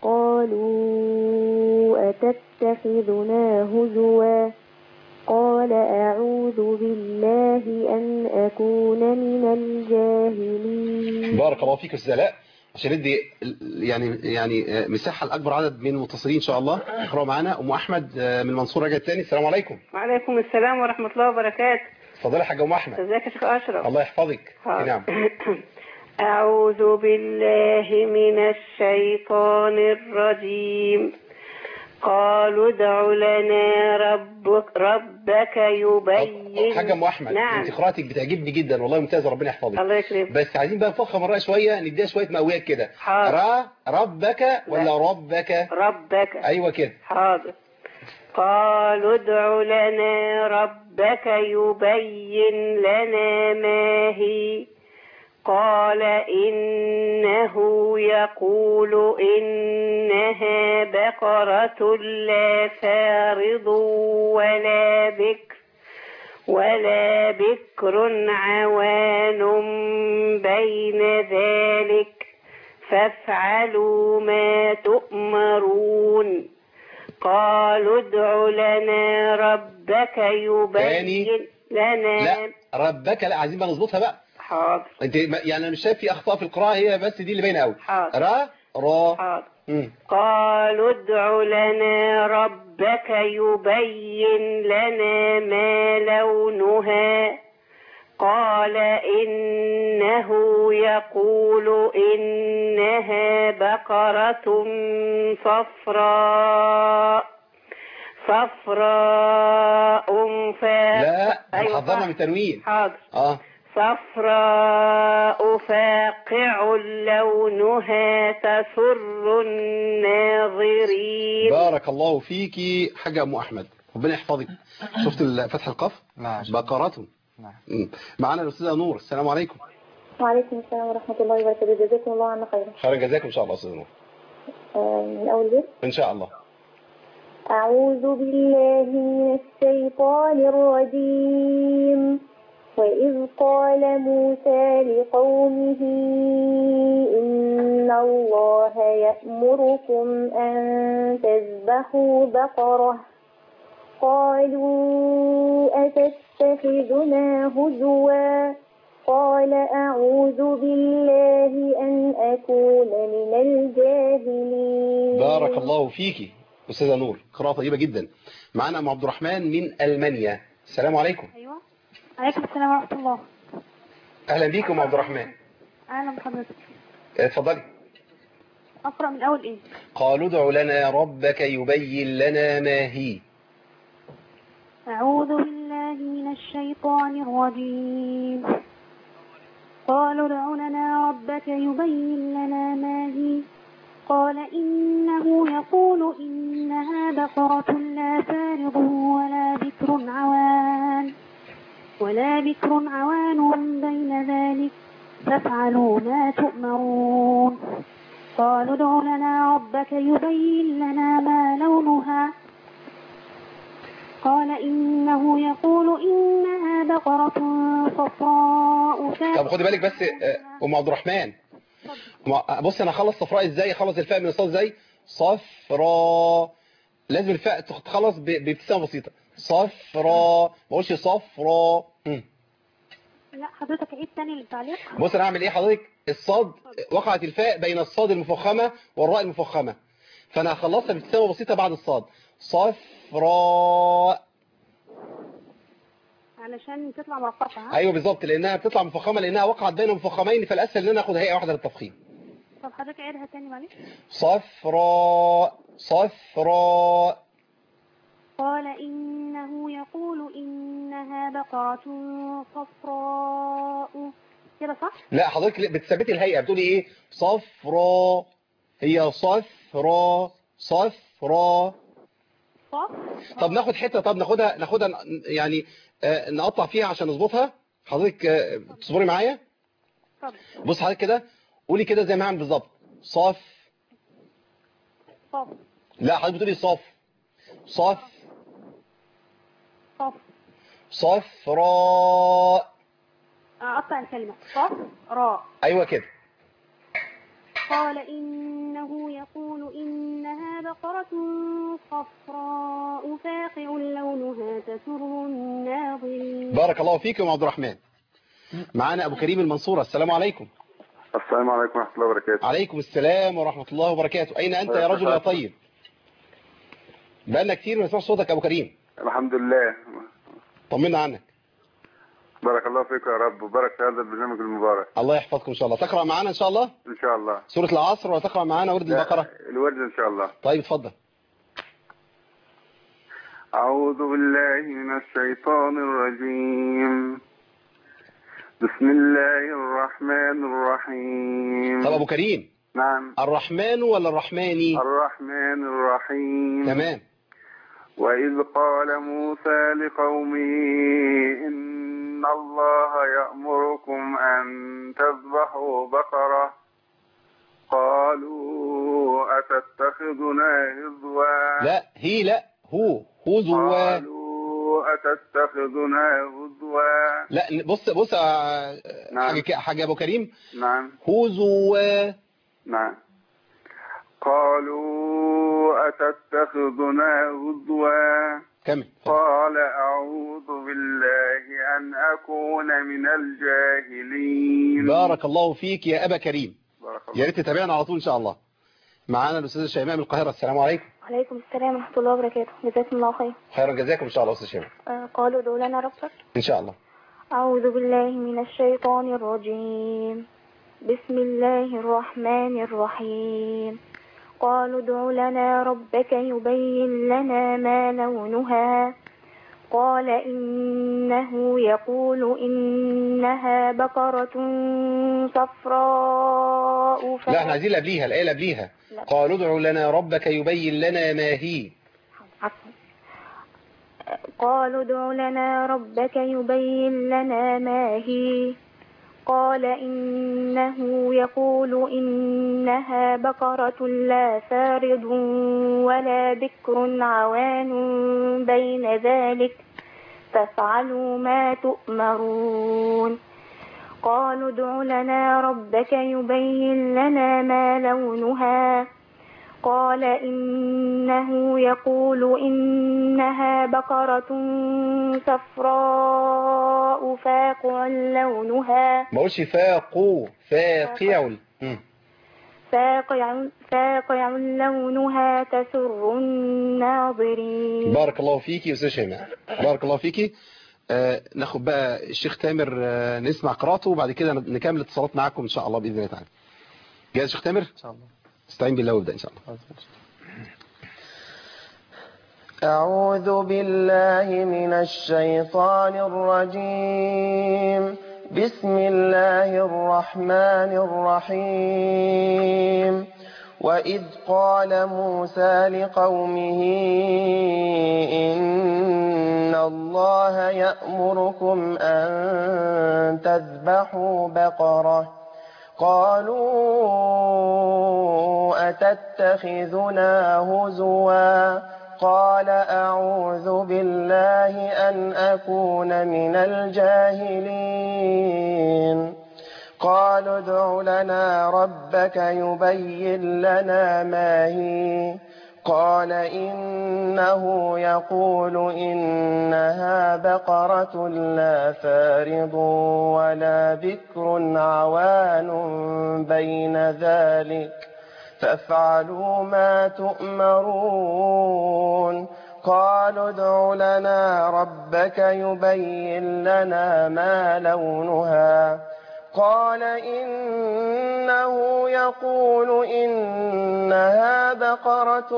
قالوا أتتخذنا هزوا قال أعوذ بالله أن أكون من الجاهلين بارك الله فيك استاذه الاء عشان ندي يعني يعني آه، مساحه لاكبر عدد من المتصلين ان شاء الله اقراوا معانا ام احمد آه، من المنصوره رجعت تاني السلام عليكم وعليكم السلام ورحمة الله وبركاته اتفضلي يا حاجه ام احمد ازيك يا شيخ أشرف الله يحفظك حاضر. نعم أعوذ بالله من الشيطان الرجيم قالوا ادع لنا ربك ربك يبين حاجه ام احمد نعم انت قراءتك بتعجبني جدا والله ممتازه ربنا يحفظك الله يكرمك بس عايزين بقى نفخم الرأي شويه نديها شويه مقويات كده حاضر. را ربك ولا ربك ربك ايوه كده حاضر قالوا ادع لنا ربك يبين لنا ما هي قال إنه يقول إنها بقرة لا فارض ولا بكر ولا بكر عوان بين ذلك فافعلوا ما تؤمرون قالوا ادع لنا ربك تاني. يبين لنا لا ربك لا عايزين بقى نظبطها بقى حاضر انت ما- يعني انا مش شايف في اخطاء في القراءه هي بس دي اللي باينه قوي حاضر را را حاضر مم. قالوا ادع لنا ربك يبين لنا ما لونها قال إنه يقول إنها بقرة صفراء صفراء فا لا أيوة حضرنا صح. من التنوين حاضر اه صفراء فاقع لونها تسر الناظرين بارك الله فيكي حاجه ام احمد ربنا يحفظك شفت ال- فتح القاف نعم بقرة نعم مم. معانا الاستاذه نور السلام عليكم وعليكم السلام ورحمة الله وبركاته جزاكم الله عنا خيرا خيرا جزاكم ان شاء الله استاذه نور آه، من أول بيت ان شاء الله أعوذ بالله من الشيطان الرجيم وإذ قال موسى لقومه إن الله يأمركم أن تذبحوا بقرة قالوا أتتخذنا هزوا قال أعوذ بالله أن أكون من الجاهلين بارك الله فيكي أستاذة نور قراءة طيبة جدا معنا أم عبد الرحمن من ألمانيا السلام عليكم ايوه عليكم السلام ورحمه الله أهلا بيكم عبد الرحمن اهلا بحضرتك اتفضلي اقرا من اول ايه قالوا ادع لنا ربك يبين لنا ما هي اعوذ بالله من الشيطان الرجيم قالوا ادع لنا ربك يبين لنا ما هي قال إنه يقول إنها بقرة لا فارض ولا بكر عوان ولا بكر عوان بين ذلك فافعلوا ما تؤمرون قالوا ادع لنا ربك يبين لنا ما لونها قال إنه يقول إنها بقرة صفراء طب خدي بالك بس آه، أم عبد الرحمن ما- بص أنا أخلص صفراء إزاي أخلص الفاء من الصاد إزاي صفراء لازم الفاء تخلص ب- بابتسامة بسيطة صفراء ما اقولش صفراء مم. لا حضرتك عيد تاني للتعليق بص انا هعمل ايه حضرتك الصاد وقعت الفاء بين الصاد المفخمه والراء المفخمه فانا هخلصها بابتسامه بسيطه بعد الصاد صفراء علشان تطلع مرققة ها؟ ايوه بالظبط لانها بتطلع مفخمه لانها وقعت بين مفخمين فالاسهل ان انا اخد هيئه واحده للتفخيم طب حضرتك عيدها تاني معلش صفراء صفراء قال إنه يقول إنها بقرة صفراء كده صح؟ لا حضرتك بتثبتي الهيئه بتقولي ايه صفراء هي صفراء صفراء صح؟ طب ناخد حته طب ناخدها ناخدها ن- يعني آه، نقطع فيها عشان نظبطها حضرتك آه، تصبري معايا طب بص حضرتك كده قولي كده زي ما هعمل بالظبط صف صف لا حضرتك بتقولي صف صف صف صفراء أقطع الكلمة صف راء ايوه كده قال إنه يقول إنها بقرة صفراء فاقع لونها تسر الناظرين بارك الله فيكم يا عبد الرحمن معانا ابو كريم المنصوره السلام عليكم السلام عليكم ورحمة الله وبركاته عليكم السلام ورحمة الله وبركاته أين أنت يا رجل يا طيب بقالنا كتير ما نسمعش صوتك يا أبو كريم الحمد لله طمنا عنك بارك الله فيك يا رب وبارك في هذا البرنامج المبارك الله يحفظكم إن شاء الله تقرأ معانا إن شاء الله إن شاء الله سورة العصر ولا تقرأ معانا ورد البقرة الورد إن شاء الله طيب اتفضل أعوذ بالله من الشيطان الرجيم بسم الله الرحمن الرحيم طب أبو كريم نعم الرحمن ولا الرحماني الرحمن الرحيم تمام وإذ قال موسى لقومه إن الله يأمركم أن تذبحوا بقرة قالوا أتتخذنا هزوا لا هي لا هو هزوا قالوا أتتخذنا هزوا لا بص بص آه، حاجة حاجة أبو كريم نعم هزوا نعم قالوا أتتخذنا هزوا كمل قال أعوذ بالله أن أكون من الجاهلين بارك الله فيك يا أبا كريم بارك يا ريت تتابعنا على طول إن شاء الله معانا الأستاذ شيماء من القاهرة السلام عليكم عليكم السلام ورحمة الله وبركاته جزاكم الله خير خيرا جزاكم إن شاء الله أستاذ شيماء آه، قالوا ادعوا لنا ربك إن شاء الله أعوذ بالله من الشيطان الرجيم بسم الله الرحمن الرحيم قالوا ادع لنا ربك يبين لنا ما لونها قال إنه يقول إنها بقرة صفراء لا احنا عايزين اللي قبليها الآية اللي قبليها لا. قالوا ادع لنا ربك يبين لنا ما هي عفوا. قالوا ادع لنا ربك يبين لنا ما هي قال إنه يقول إنها بقرة لا فارض ولا بكر عوان بين ذلك فافعلوا ما تؤمرون قالوا ادع لنا ربك يبين لنا ما لونها قال إنه يقول إنها بقرة صفراء فاقع لونها ما اقولش فاقو فاقع مم. فاقع, فاقع لونها تسر الناظرين بارك الله فيكي يا استاذ شيماء بارك الله فيكي آه ناخد بقى الشيخ تامر آه نسمع قراءته وبعد كده نكمل الاتصالات معاكم ان شاء الله باذن الله تعالى جاهز يا شيخ تامر ان شاء الله استعين بالله وابدا ان شاء الله أعوذ بالله من الشيطان الرجيم بسم الله الرحمن الرحيم وإذ قال موسى لقومه إن الله يأمركم أن تذبحوا بقرة قالوا أتتخذنا هزوا قال أعوذ بالله أن أكون من الجاهلين قالوا ادع لنا ربك يبين لنا ما هي قال إنه يقول إنها بقرة لا فارض ولا بكر عوان بين ذلك فافعلوا ما تؤمرون قالوا ادع لنا ربك يبين لنا ما لونها قال إنه يقول إنها بقرة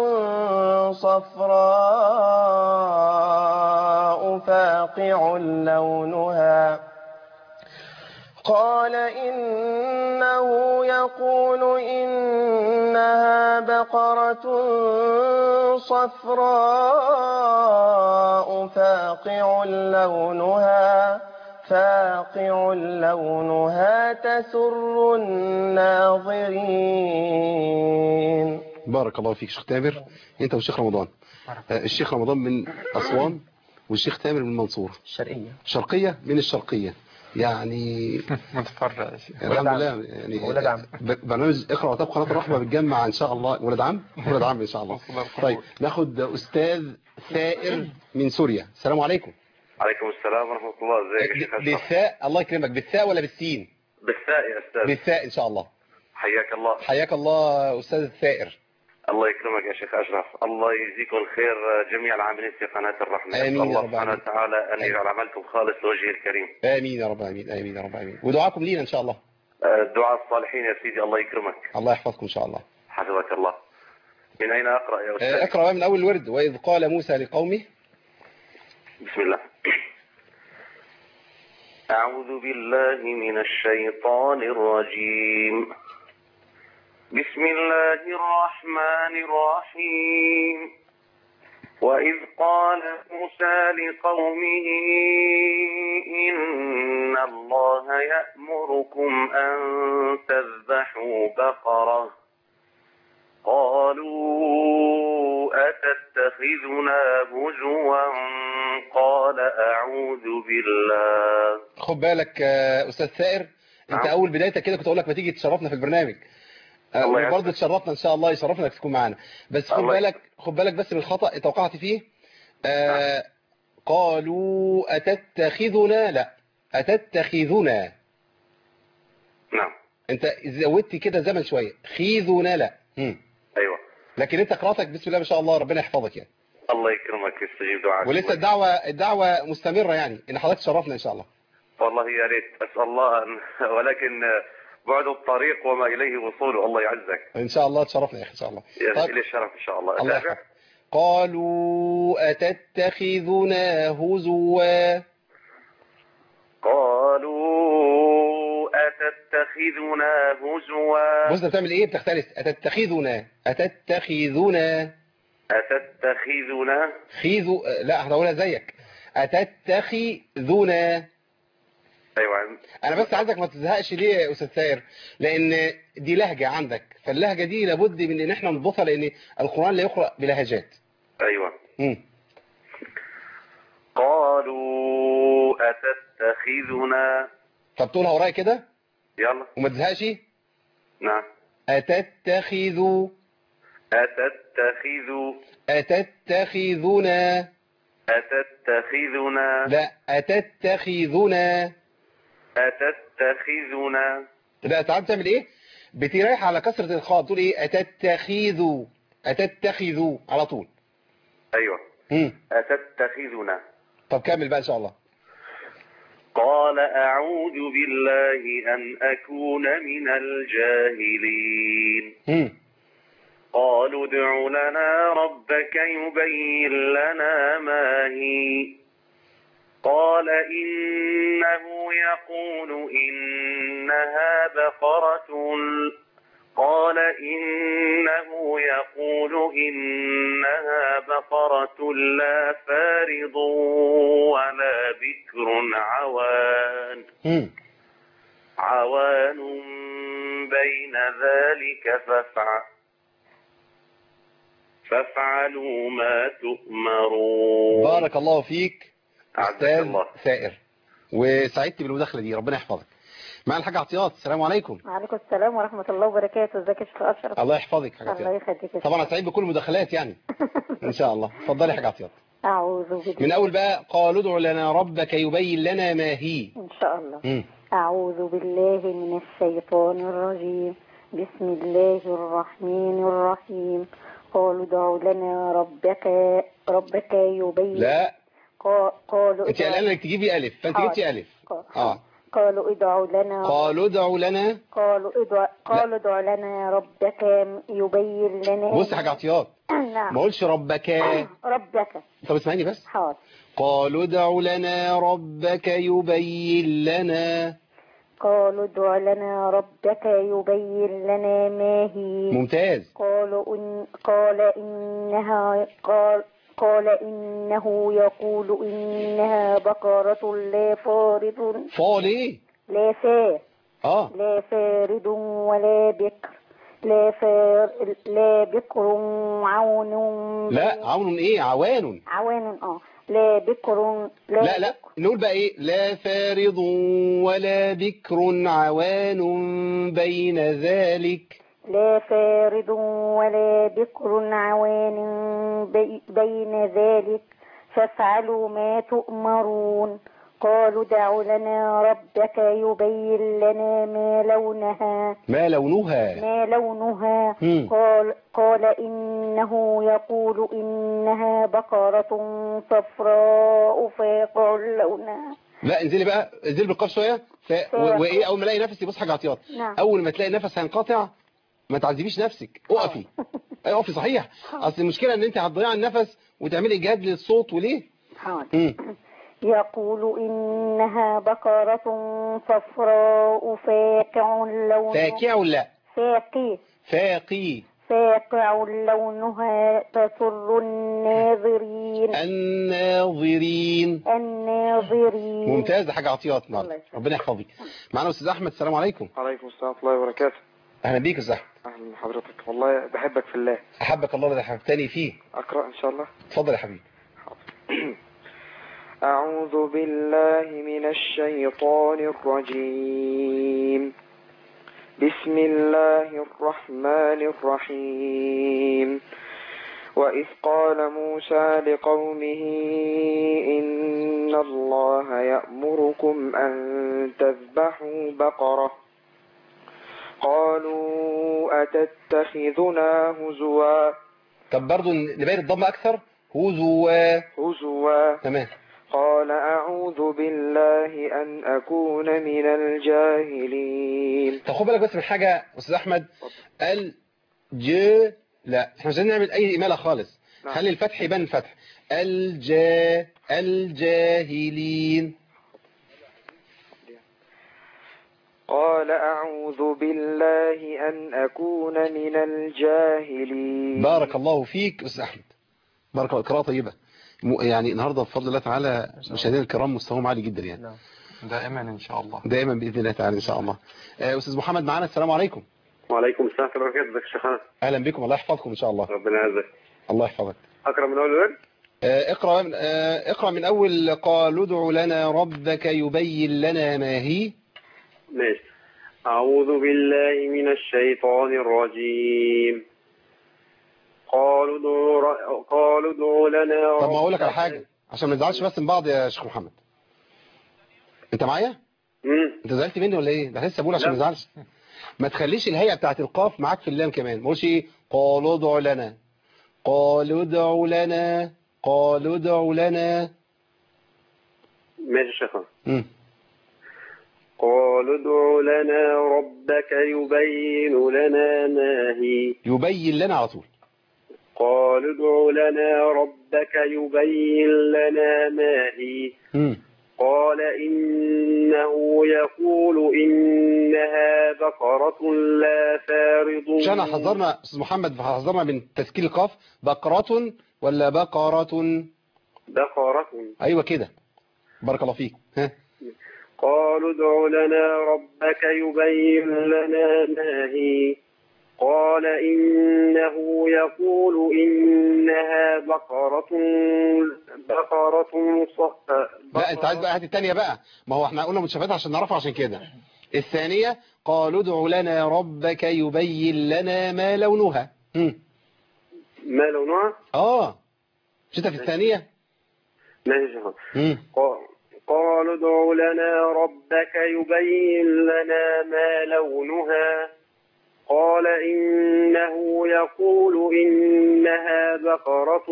صفراء فاقع لونها قال إنه يقول إنها بقرة صفراء فاقع لونها فاقع لونها تسر الناظرين بارك الله فيك شيخ تامر انت والشيخ رمضان آه، الشيخ رمضان من أسوان والشيخ تامر من المنصورة الشرقية شرقية من الشرقية يعني متفرع يا شيخ الحمد لله يعني ولاد عم. ب- برنامج اقرا وطب قناه الرحمه بتجمع ان شاء الله ولاد عم ولاد عم ان شاء الله طيب ناخد استاذ ثائر من سوريا السلام عليكم عليكم السلام ورحمة الله ازيك يا شيخ أشرف بالثاء الله يكرمك بالثاء ولا بالسين بالثاء يا أستاذ بالثاء ان شاء الله حياك الله حياك الله استاذ الثائر الله يكرمك يا شيخ أشرف الله يجزيكم الخير جميع العاملين في قناة الرحمة آمين أسأل يا الله رب سبحانه العالمين. وتعالى أن يجعل عملكم خالص لوجهه الكريم امين يا رب امين امين يا رب امين ودعاكم لينا ان شاء الله آه، دعاء الصالحين يا سيدي الله يكرمك الله يحفظكم ان شاء الله حفظك الله من أين أقرأ يا آه، أستاذ اقرا بقى من اول ورد واذ قال موسى لقومه بسم الله أعوذ بالله من الشيطان الرجيم بسم الله الرحمن الرحيم وإذ قال موسى لقومه إن الله يأمركم أن تذبحوا بقرة قالوا أتتخذنا هزوا قال أعوذ بالله خد بالك آه، استاذ ثائر انت نعم. اول بدايتك كده كنت اقول لك ما تيجي تشرفنا في البرنامج آه، الله وبرضه تشرفنا ان شاء الله يشرفنا انك تكون معانا بس خد الله بالك خد بالك بس من الخطا توقعت فيه آه قالوا اتتخذنا لا اتتخذنا نعم انت زودت كده زمن شويه خيذنا لا مم. أيوة لكن انت قراءتك بسم الله ما شاء الله ربنا يحفظك يعني الله يكرمك يستجيب دعاءك ولسه الدعوه الدعوه مستمره يعني ان حضرتك تشرفنا ان شاء الله والله يا ريت أسأل الله أن ولكن بعد الطريق وما إليه وصوله الله يعزك ان شاء الله تشرفنا يا اخي ان شاء الله طيب. إلى الشرف إن شاء الله الله أتابع يحفظك قالوا أتتخذنا هزوا قالوا أتتخذنا هزوا بص ده بتعمل ايه بتختلف أتتخذنا أتتخذنا أتتخذنا خيذو لا هقولها زيك أتتخذنا أيوة انا بس عايزك ما تزهقش ليه يا استاذ ساير لان دي لهجة عندك فاللهجة دي لابد من ان احنا نضبطها لان القرآن لا يقرأ بلهجات أيوة مم. قالوا أتتخذنا طب تقولها ورايا كده يلا وما تزهقش نعم أتتخذوا أتتخذ أتتخذنا أتتخذنا لا أتتخذنا أتتخذنا لا تعال تعمل ايه بتريح على كسرة الخاء تقول ايه أتتخذوا أتتخذوا على طول أيوة مم. أتتخذنا طب كمل بقى ان شاء الله قال أعوذ بالله أن أكون من الجاهلين مم. قالوا ادع لنا ربك يبين لنا ما هي قال إنه يقول إنها بقرة قال إنه يقول إنها بقرة لا فارض ولا بكر عوان مم. عوان بين ذلك فافعل فافعلوا ما تؤمرون بارك الله فيك أعزك أستاذ الله. سائر وسعدت بالمداخلة دي ربنا يحفظك معنا الحاج عطيات السلام عليكم وعليكم السلام ورحمة الله وبركاته ازيك يا شيخ أشرف الله يحفظك حاج الله عطيات يخليك يا طبعا شيخ. أنا سعيد بكل المداخلات يعني ان شاء الله اتفضلي يا حاج عطيات أعوذ بالله من اول بقى قالوا ادع لنا ربك يبين لنا ما هي إن شاء الله مم. أعوذ بالله من الشيطان الرجيم بسم الله الرحمن الرحيم قالوا ادع لنا ربك ربك يبين لا قا- قالوا انت ادع- قلقان انك تجيبي الف فانت حاضر. جبتي الف قا- اه قالوا ادع لنا قالوا ادع لنا قالوا ادع قالوا ادع لنا ربك يبين لنا بص يا حاج عطيات ما نعم اقولش ربك ربك طب اسمعيني بس حاضر قالوا ادع لنا ربك يبين لنا قالوا ادع لنا ربك يبين لنا ما هي ممتاز قالوا إن قال إنها قال قال إنه يقول إنها بقرة لا فارض فال ايه لا فار اه لا فارض ولا بكر لا فار لا بكر عون لا عون ايه عوان عوان اه لا بكر لا لا نقول بقى ايه لا فارض ولا بكر عوان بين ذلك لا فارض ولا بكر عوان بي بين ذلك فافعلوا ما تؤمرون قالوا دع لنا ربك يبين لنا ما لونها ما لونها ما لونها مم. قال قال إنه يقول إنها بقرة صفراء فاقع لونها لا انزلي بقى انزلي بالقاف شويه ف... و... وايه اول ما الاقي نفسي بص حاجه عطيات نعم. اول ما تلاقي نفس هينقطع ما تعذبيش نفسك اقفي اي اقفي صحيح اصل المشكله ان انت هتضيعي النفس وتعملي اجهاد للصوت وليه حاضر مم. يقول إنها بقرة صفراء فاقع لونها فاكع ولا فاقي فاقي فاقع لونها تسر الناظرين الناظرين الناظرين ممتاز يا حاجه عطيات الله النهارده يسلمك. ربنا يحفظك معانا استاذ احمد السلام عليكم عليكم السلام ورحمة الله وبركاته اهلا بيك يا استاذ احمد أهلا بحضرتك والله بحبك في الله احبك الله اللي حببتني فيه أقرأ إن شاء الله اتفضل يا حبيبي أعوذ بالله من الشيطان الرجيم بسم الله الرحمن الرحيم وإذ قال موسى لقومه إن الله يأمركم أن تذبحوا بقرة قالوا أتتخذنا هزوا طب برضو نبين الضمه اكثر هزوا هزوا تمام قال أعوذ بالله أن أكون من الجاهلين طب خد بالك بس من حاجه استاذ احمد ال ج لا احنا مش عايزين نعمل اي اماله خالص نعم. خلي الفتح يبان الفتح الجا الجاهلين قال أعوذ بالله أن أكون من الجاهلين بارك الله فيك استاذ احمد بارك الله قراءه طيبه م- يعني النهارده بفضل الله تعالى مشاهدينا الكرام مستواهم عالي جدا يعني دائما إن شاء الله دائما باذن الله تعالى ان شاء الله آه، استاذ محمد معانا السلام عليكم وعليكم السلام ورحمة الله وبركاته ازيك يا شيخ أنس؟ اهلا بكم الله يحفظكم ان شاء الله ربنا يعزك الله يحفظك أقرأ من أول الورد آه، اقرا من آه، اقرا من اول قال ادع لنا ربك يبين لنا ما هي ماشي أعوذ بالله من الشيطان الرجيم ادعوا ر- قالوا ادعوا لنا طب ما اقول لك على ربك. حاجة عشان ما نزعلش بس من بعض يا شيخ محمد انت معايا مم. انت زعلت مني ولا ايه ده لسه بقول عشان ما لا. نزعلش ما تخليش الهيئة بتاعت القاف معاك في اللام كمان ما قولش ايه قالوا ادعوا لنا قالوا ادعوا لنا قالوا ادعوا لنا ماشي يا شيخ مم. قالوا ادع لنا ربك يبين لنا ما هي يبين لنا على طول قالوا ادع لنا ربك يبين لنا ما هي مم. قال إنه يقول إنها بقرة لا فارض مش انا حذرنا استاذ محمد حذرنا من تسكيل القاف بقرة ولا بقرة بقرة ايوه كده بارك الله فيك ها قالوا ادع لنا ربك يبين لنا ما هي قال إنه يقول إنها بقرة بقرة ص- لا انت عايز بقى هات الثانيه بقى ما هو احنا قلنا متشابهات عشان نعرفها عشان كده الثانية قالوا ادع لنا ربك يبين لنا ما لونها مم. ما لونها؟ اه مش انت في الثانية ماشي يا شيخ. مم. قا- قالوا ادع لنا ربك يبين لنا ما لونها قال إنه يقول إنها بقرة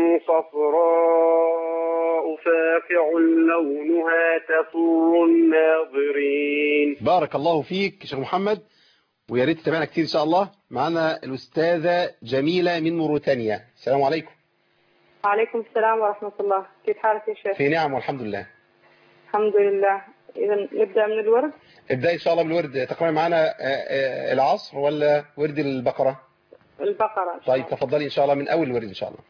صفراء فاقع لونها تسر الناظرين بارك الله فيك شيخ محمد ويا ريت تتابعنا كتير ان شاء الله معانا الاستاذة جميلة من موريتانيا السلام عليكم وعليكم السلام ورحمة الله كيف حالك يا شيخ في نعم والحمد لله الحمد لله إذا نبدأ من الورد ابدأ ان شاء الله بالورد تقرأي معانا آه، آه، العصر ولا ورد البقرة البقرة إن شاء طيب تفضلي ان شاء الله من اول الورد ان شاء الله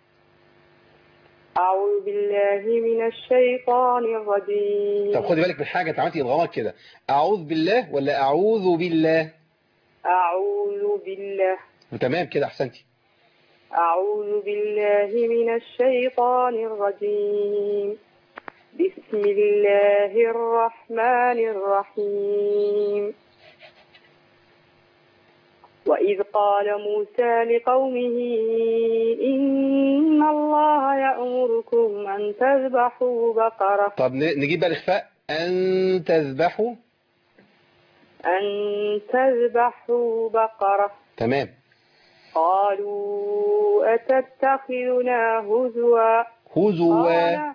أعوذ بالله من الشيطان الرجيم طب خدي بالك من حاجة انت عملتي اضغامات كده اعوذ بالله ولا اعوذ بالله أعوذ بالله تمام كده احسنتي أعوذ بالله من الشيطان الرجيم بسم الله الرحمن الرحيم وإذ قال موسى لقومه إن الله يأمركم أن تذبحوا بقرة طب ن- نجيب بقى الاخفاء ان تذبحوا أن تذبحوا بقرة تمام قالوا أتتخذنا هزوا هزوا قال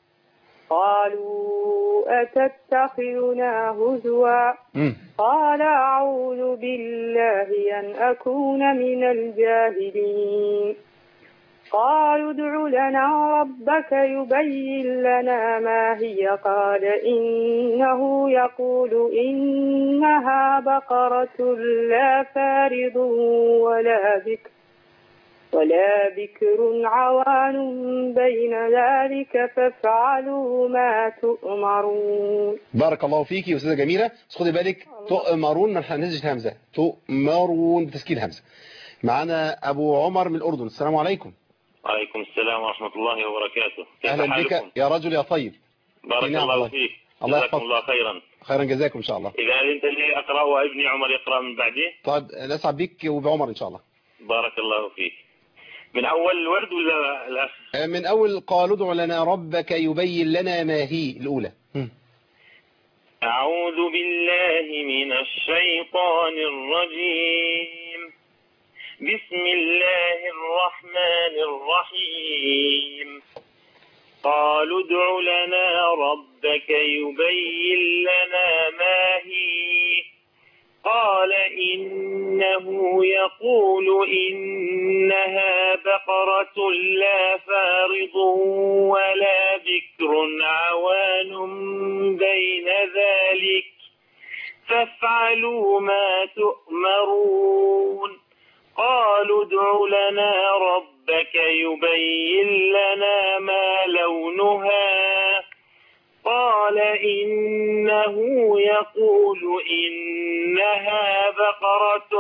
قالوا أتتخذنا هزوا مم. قال أعوذ بالله أن أكون من الجاهلين قالوا ادع لنا ربك يبين لنا ما هي قال إنه يقول إنها بقرة لا فارض ولا بكر ولا بكر عوان بين ذلك فافعلوا ما تؤمرون بارك الله فيكي يا استاذه جميله بس خدي بالك تؤمرون ما هنزلش همزه تؤمرون بتسكين همزه معانا ابو عمر من الاردن السلام عليكم وعليكم السلام ورحمة الله وبركاته كيف اهلا بك حالكم؟ يا رجل يا طيب بارك نعم الله الله. فيك الله جزاكم يحفظك. الله خيرا خيرا جزاكم ان شاء الله إذا أذنت لي أقرأ وابني عمر يقرأ من بعدي طيب نسعد بك وبعمر ان شاء الله بارك الله فيك من أول الورد ولا الأخ من اول قالوا ادع لنا ربك يبين لنا ما هي الاولى مم. أعوذ بالله من الشيطان الرجيم بسم الله الرحمن الرحيم قالوا ادع لنا ربك يبين لنا ما هي قال إنه يقول إنها بقرة لا فارض ولا بكر عوان بين ذلك فافعلوا ما تؤمرون قالوا ادع لنا ربك يبين لنا ما لونها قال إنه يقول إنها بقرة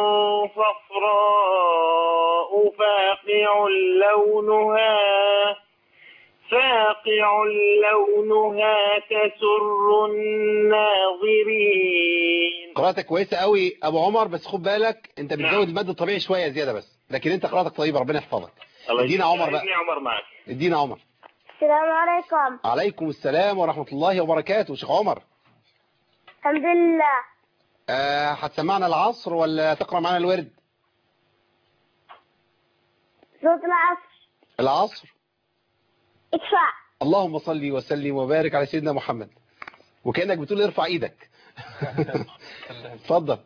صفراء فاقع لونها فاقع لونها تسر الناظرين قراءتك كويسه قوي ابو عمر بس خد بالك انت بتزود المد الطبيعي شويه زياده بس لكن انت قراءتك طيبه ربنا يحفظك الله ادينا عمر بقى ابني عمر معك ادينا عمر السلام عليكم عليكم السلام ورحمة الله وبركاته شيخ عمر الحمد لله آه، هتسمعنا العصر ولا تقرأ معنا الورد صوت العصر العصر ادفع اللهم صل وسلم وبارك على سيدنا محمد وكأنك بتقول ارفع ايدك اتفضل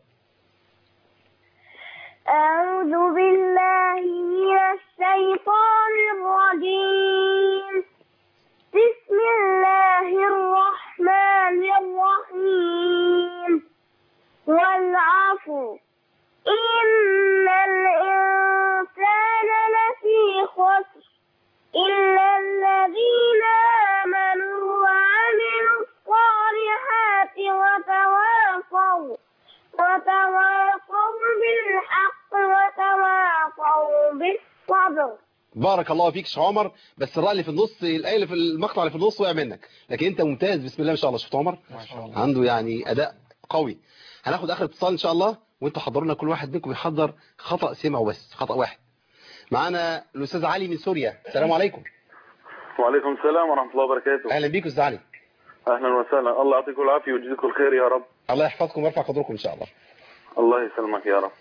أعوذ بالله من الشيطان الرجيم بسم الله الرحمن الرحيم والعفو إن الإنسان لفي خسر إلا الذين آمنوا وعملوا الصالحات وتواصوا وتواصوا بالحق وتواصوا بالصبر بارك الله فيك شيخ عمر بس الراء اللي في النص الايه اللي في المقطع اللي في النص وقع منك لكن انت ممتاز بسم الله ما شاء الله شفت عمر ما شاء الله عنده يعني اداء قوي هناخد اخر اتصال ان شاء الله وانتوا حضروا لنا كل واحد منكم يحضر خطا سمعه بس خطا واحد معانا الاستاذ علي من سوريا السلام عليكم وعليكم السلام ورحمة الله وبركاته اهلا بيكم استاذ علي أهلا وسهلا الله يعطيكم العافية ويجزيكم الخير يا رب الله يحفظكم ويرفع قدركم ان شاء الله الله يسلمك يا رب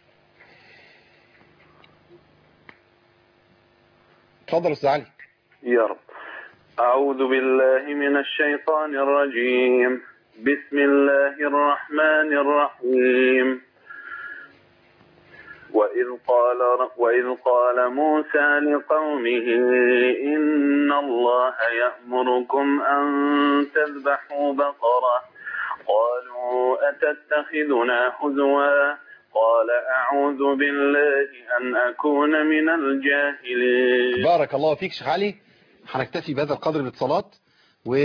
اتفضل استاذ علي يا رب أعوذ بالله من الشيطان الرجيم بسم الله الرحمن الرحيم وإذ قال وإذ قال موسى لقومه إن الله يأمركم أن تذبحوا بقرة قالوا أتتخذنا هزوا قال أعوذ بالله أن أكون من الجاهلين بارك الله فيك شيخ علي هنكتفي بهذا القدر من الاتصالات و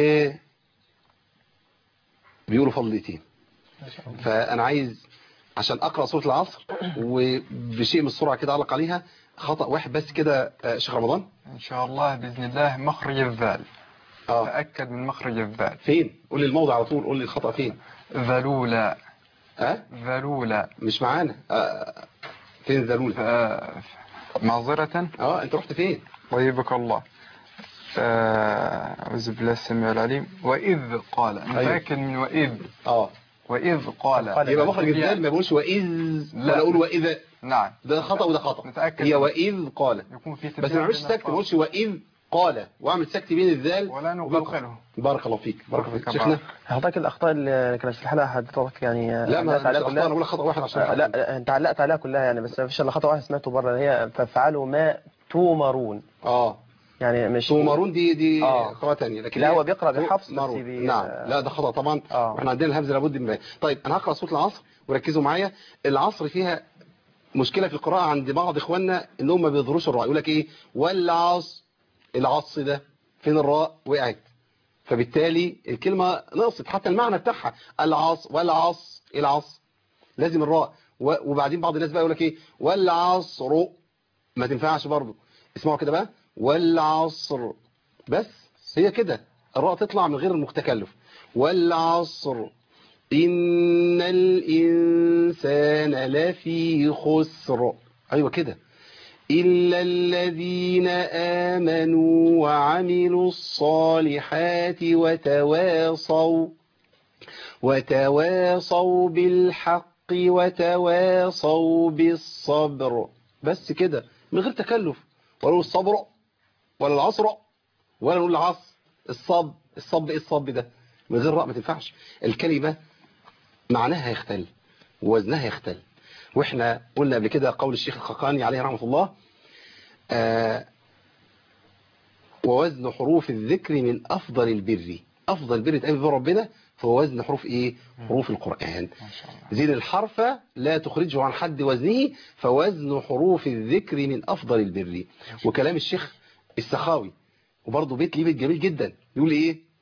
بيقولوا فضلتين فانا عايز عشان اقرا سوره العصر وبشيء من السرعه كده اعلق عليها خطا واحد بس كده آه، شيخ رمضان إن شاء الله بإذن الله مخرج الذال تأكد من مخرج الذال فين قول لي الموضع على طول قول لي الخطا فين ذلولا ها ذلولا مش معانا آه، فين ذلول معذرة اه انت رحت فين طيبك الله آه، أعوذ بالله السميع العليم وإذ قال أيوه. متأكد من وإذ اه وإذ قال يبقى مخرج الذال ما بيقولش واذ ولا اقول واذا نعم ده خطا وده خطا نتأكد هي من- واذ قال يكون في بس تبديل ما اعملش بين سكت ما الألفاظ. اقولش واذ قال واعمل سكت بين الذال ولا وبين- نقلقله بارك الله فيك بارك الله فيك بارك شيخنا حضرتك الاخطاء اللي كانت في الحلقه حضرتك يعني لا ما علقت مش عليها الاخطاء كلها. انا بقول لك خطا واحد عشان آه، لا انت علقت عليها كلها يعني بس ما فيش الا خطا واحد سمعته بره اللي هي فافعلوا ما تومرون اه يعني مش تومرون دي دي آه. قراءه ثانيه لكن لا هي هو بيقرا بحفص بس تومرون. بي... نعم لا ده خطا طبعا واحنا عندنا الهمزه لابد من طيب انا هقرا صوت العصر وركزوا معايا العصر فيها مشكله في القراءه عند بعض اخواننا انهم ما بيظهروش الراء يقول لك ايه والعص العص ده فين الراء وقعت فبالتالي الكلمه نقصت حتى المعنى بتاعها العص والعص إيه العص لازم الراء و- وبعدين بعض الناس بقى يقول لك ايه والعصر ما تنفعش برضه اسمعوا كده بقى والعصر بس هي كده الراء تطلع من غير المتكلف والعصر إن الإنسان لفي خسر أيوة كده إلا الذين آمنوا وعملوا الصالحات وتواصوا وتواصوا بالحق وتواصوا بالصبر بس كده من غير تكلف ولا نقول الصبر ولا العصر ولا نقول العصر الصب الصب ايه الصب ده من غير راء ما تنفعش الكلمة معناها يختل ووزنها يختل واحنا قلنا قبل كده قول الشيخ الخقاني عليه رحمة الله آه ووزن حروف الذكر من أفضل البر أفضل البر تقابل به ربنا فهو وزن حروف إيه حروف القرآن زين الحرف لا تخرجه عن حد وزنه فوزن حروف الذكر من أفضل البر وكلام الشيخ السخاوي وبرضه بيت ليه بيت جميل جدا يقول إيه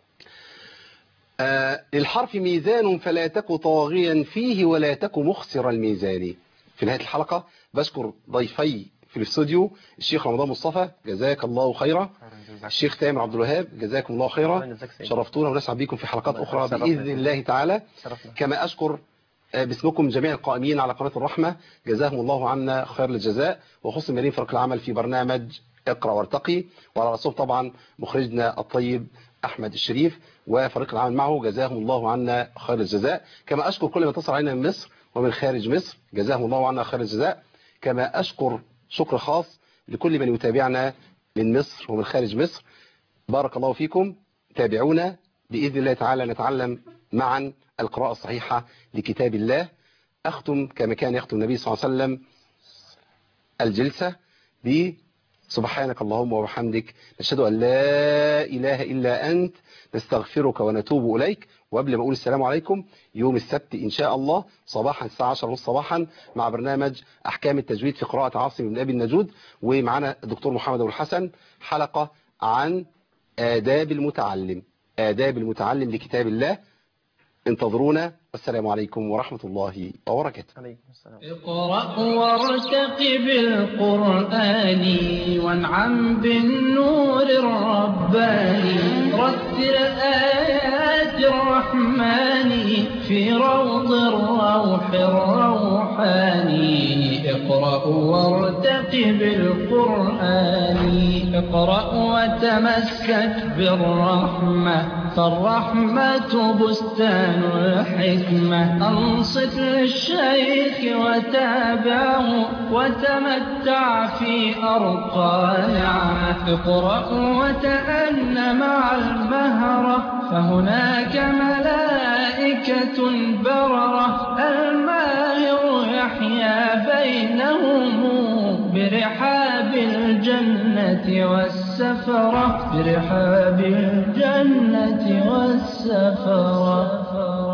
آه للحرف ميزان فلا تك طاغيا فيه ولا تك مخسر الميزان في نهاية الحلقة بشكر ضيفي في الاستوديو الشيخ رمضان مصطفى جزاك الله خيرا الشيخ تامر عبد الوهاب جزاكم الله خيرا شرفتونا ونسعد بكم في حلقات أخرى بإذن الله تعالى كما أشكر آه، باسمكم جميع القائمين على قناة الرحمة جزاهم الله عنا خير الجزاء وخصوصا مريم فريق العمل في برنامج اقرأ وارتقي وعلى رسول طبعا مخرجنا الطيب أحمد الشريف وفريق العمل معه جزاهم الله عنا خير الجزاء كما أشكر كل من اتصل علينا من مصر ومن خارج مصر جزاهم الله عنا خير الجزاء كما أشكر شكر خاص لكل من يتابعنا من مصر ومن خارج مصر بارك الله فيكم تابعونا بإذن الله تعالى نتعلم معا القراءة الصحيحة لكتاب الله أختم كما كان يختم النبي صلى الله عليه وسلم الجلسة ب سبحانك اللهم وبحمدك نشهد أن لا إله إلا أنت نستغفرك ونتوب إليك وقبل ما أقول السلام عليكم يوم السبت إن شاء الله صباحا الساعة 10 ونص صباحا مع برنامج أحكام التجويد في قراءة عاصم بن أبي النجود ومعنا الدكتور محمد أبو الحسن حلقة عن آداب المتعلم آداب المتعلم لكتاب الله انتظرونا والسلام عليكم ورحمة الله وبركاته عليكم السلام اقرأ وارتقب القرآن وانعم بالنور الرباني رتل آيات الرحمن في روض الروح الروحاني اقرأ وارتقب القرآن اقرأ وتمسك بالرحمة فالرحمة بستان الحكمة أنصت للشيخ وتابعه وتمتع في أرقى نعمة اقرأ وتأن مع المهرة فهناك ملائكة بررة الماهر يحيا بينهم برحاب الجنة والسفرة برحاب الجنة والسفرة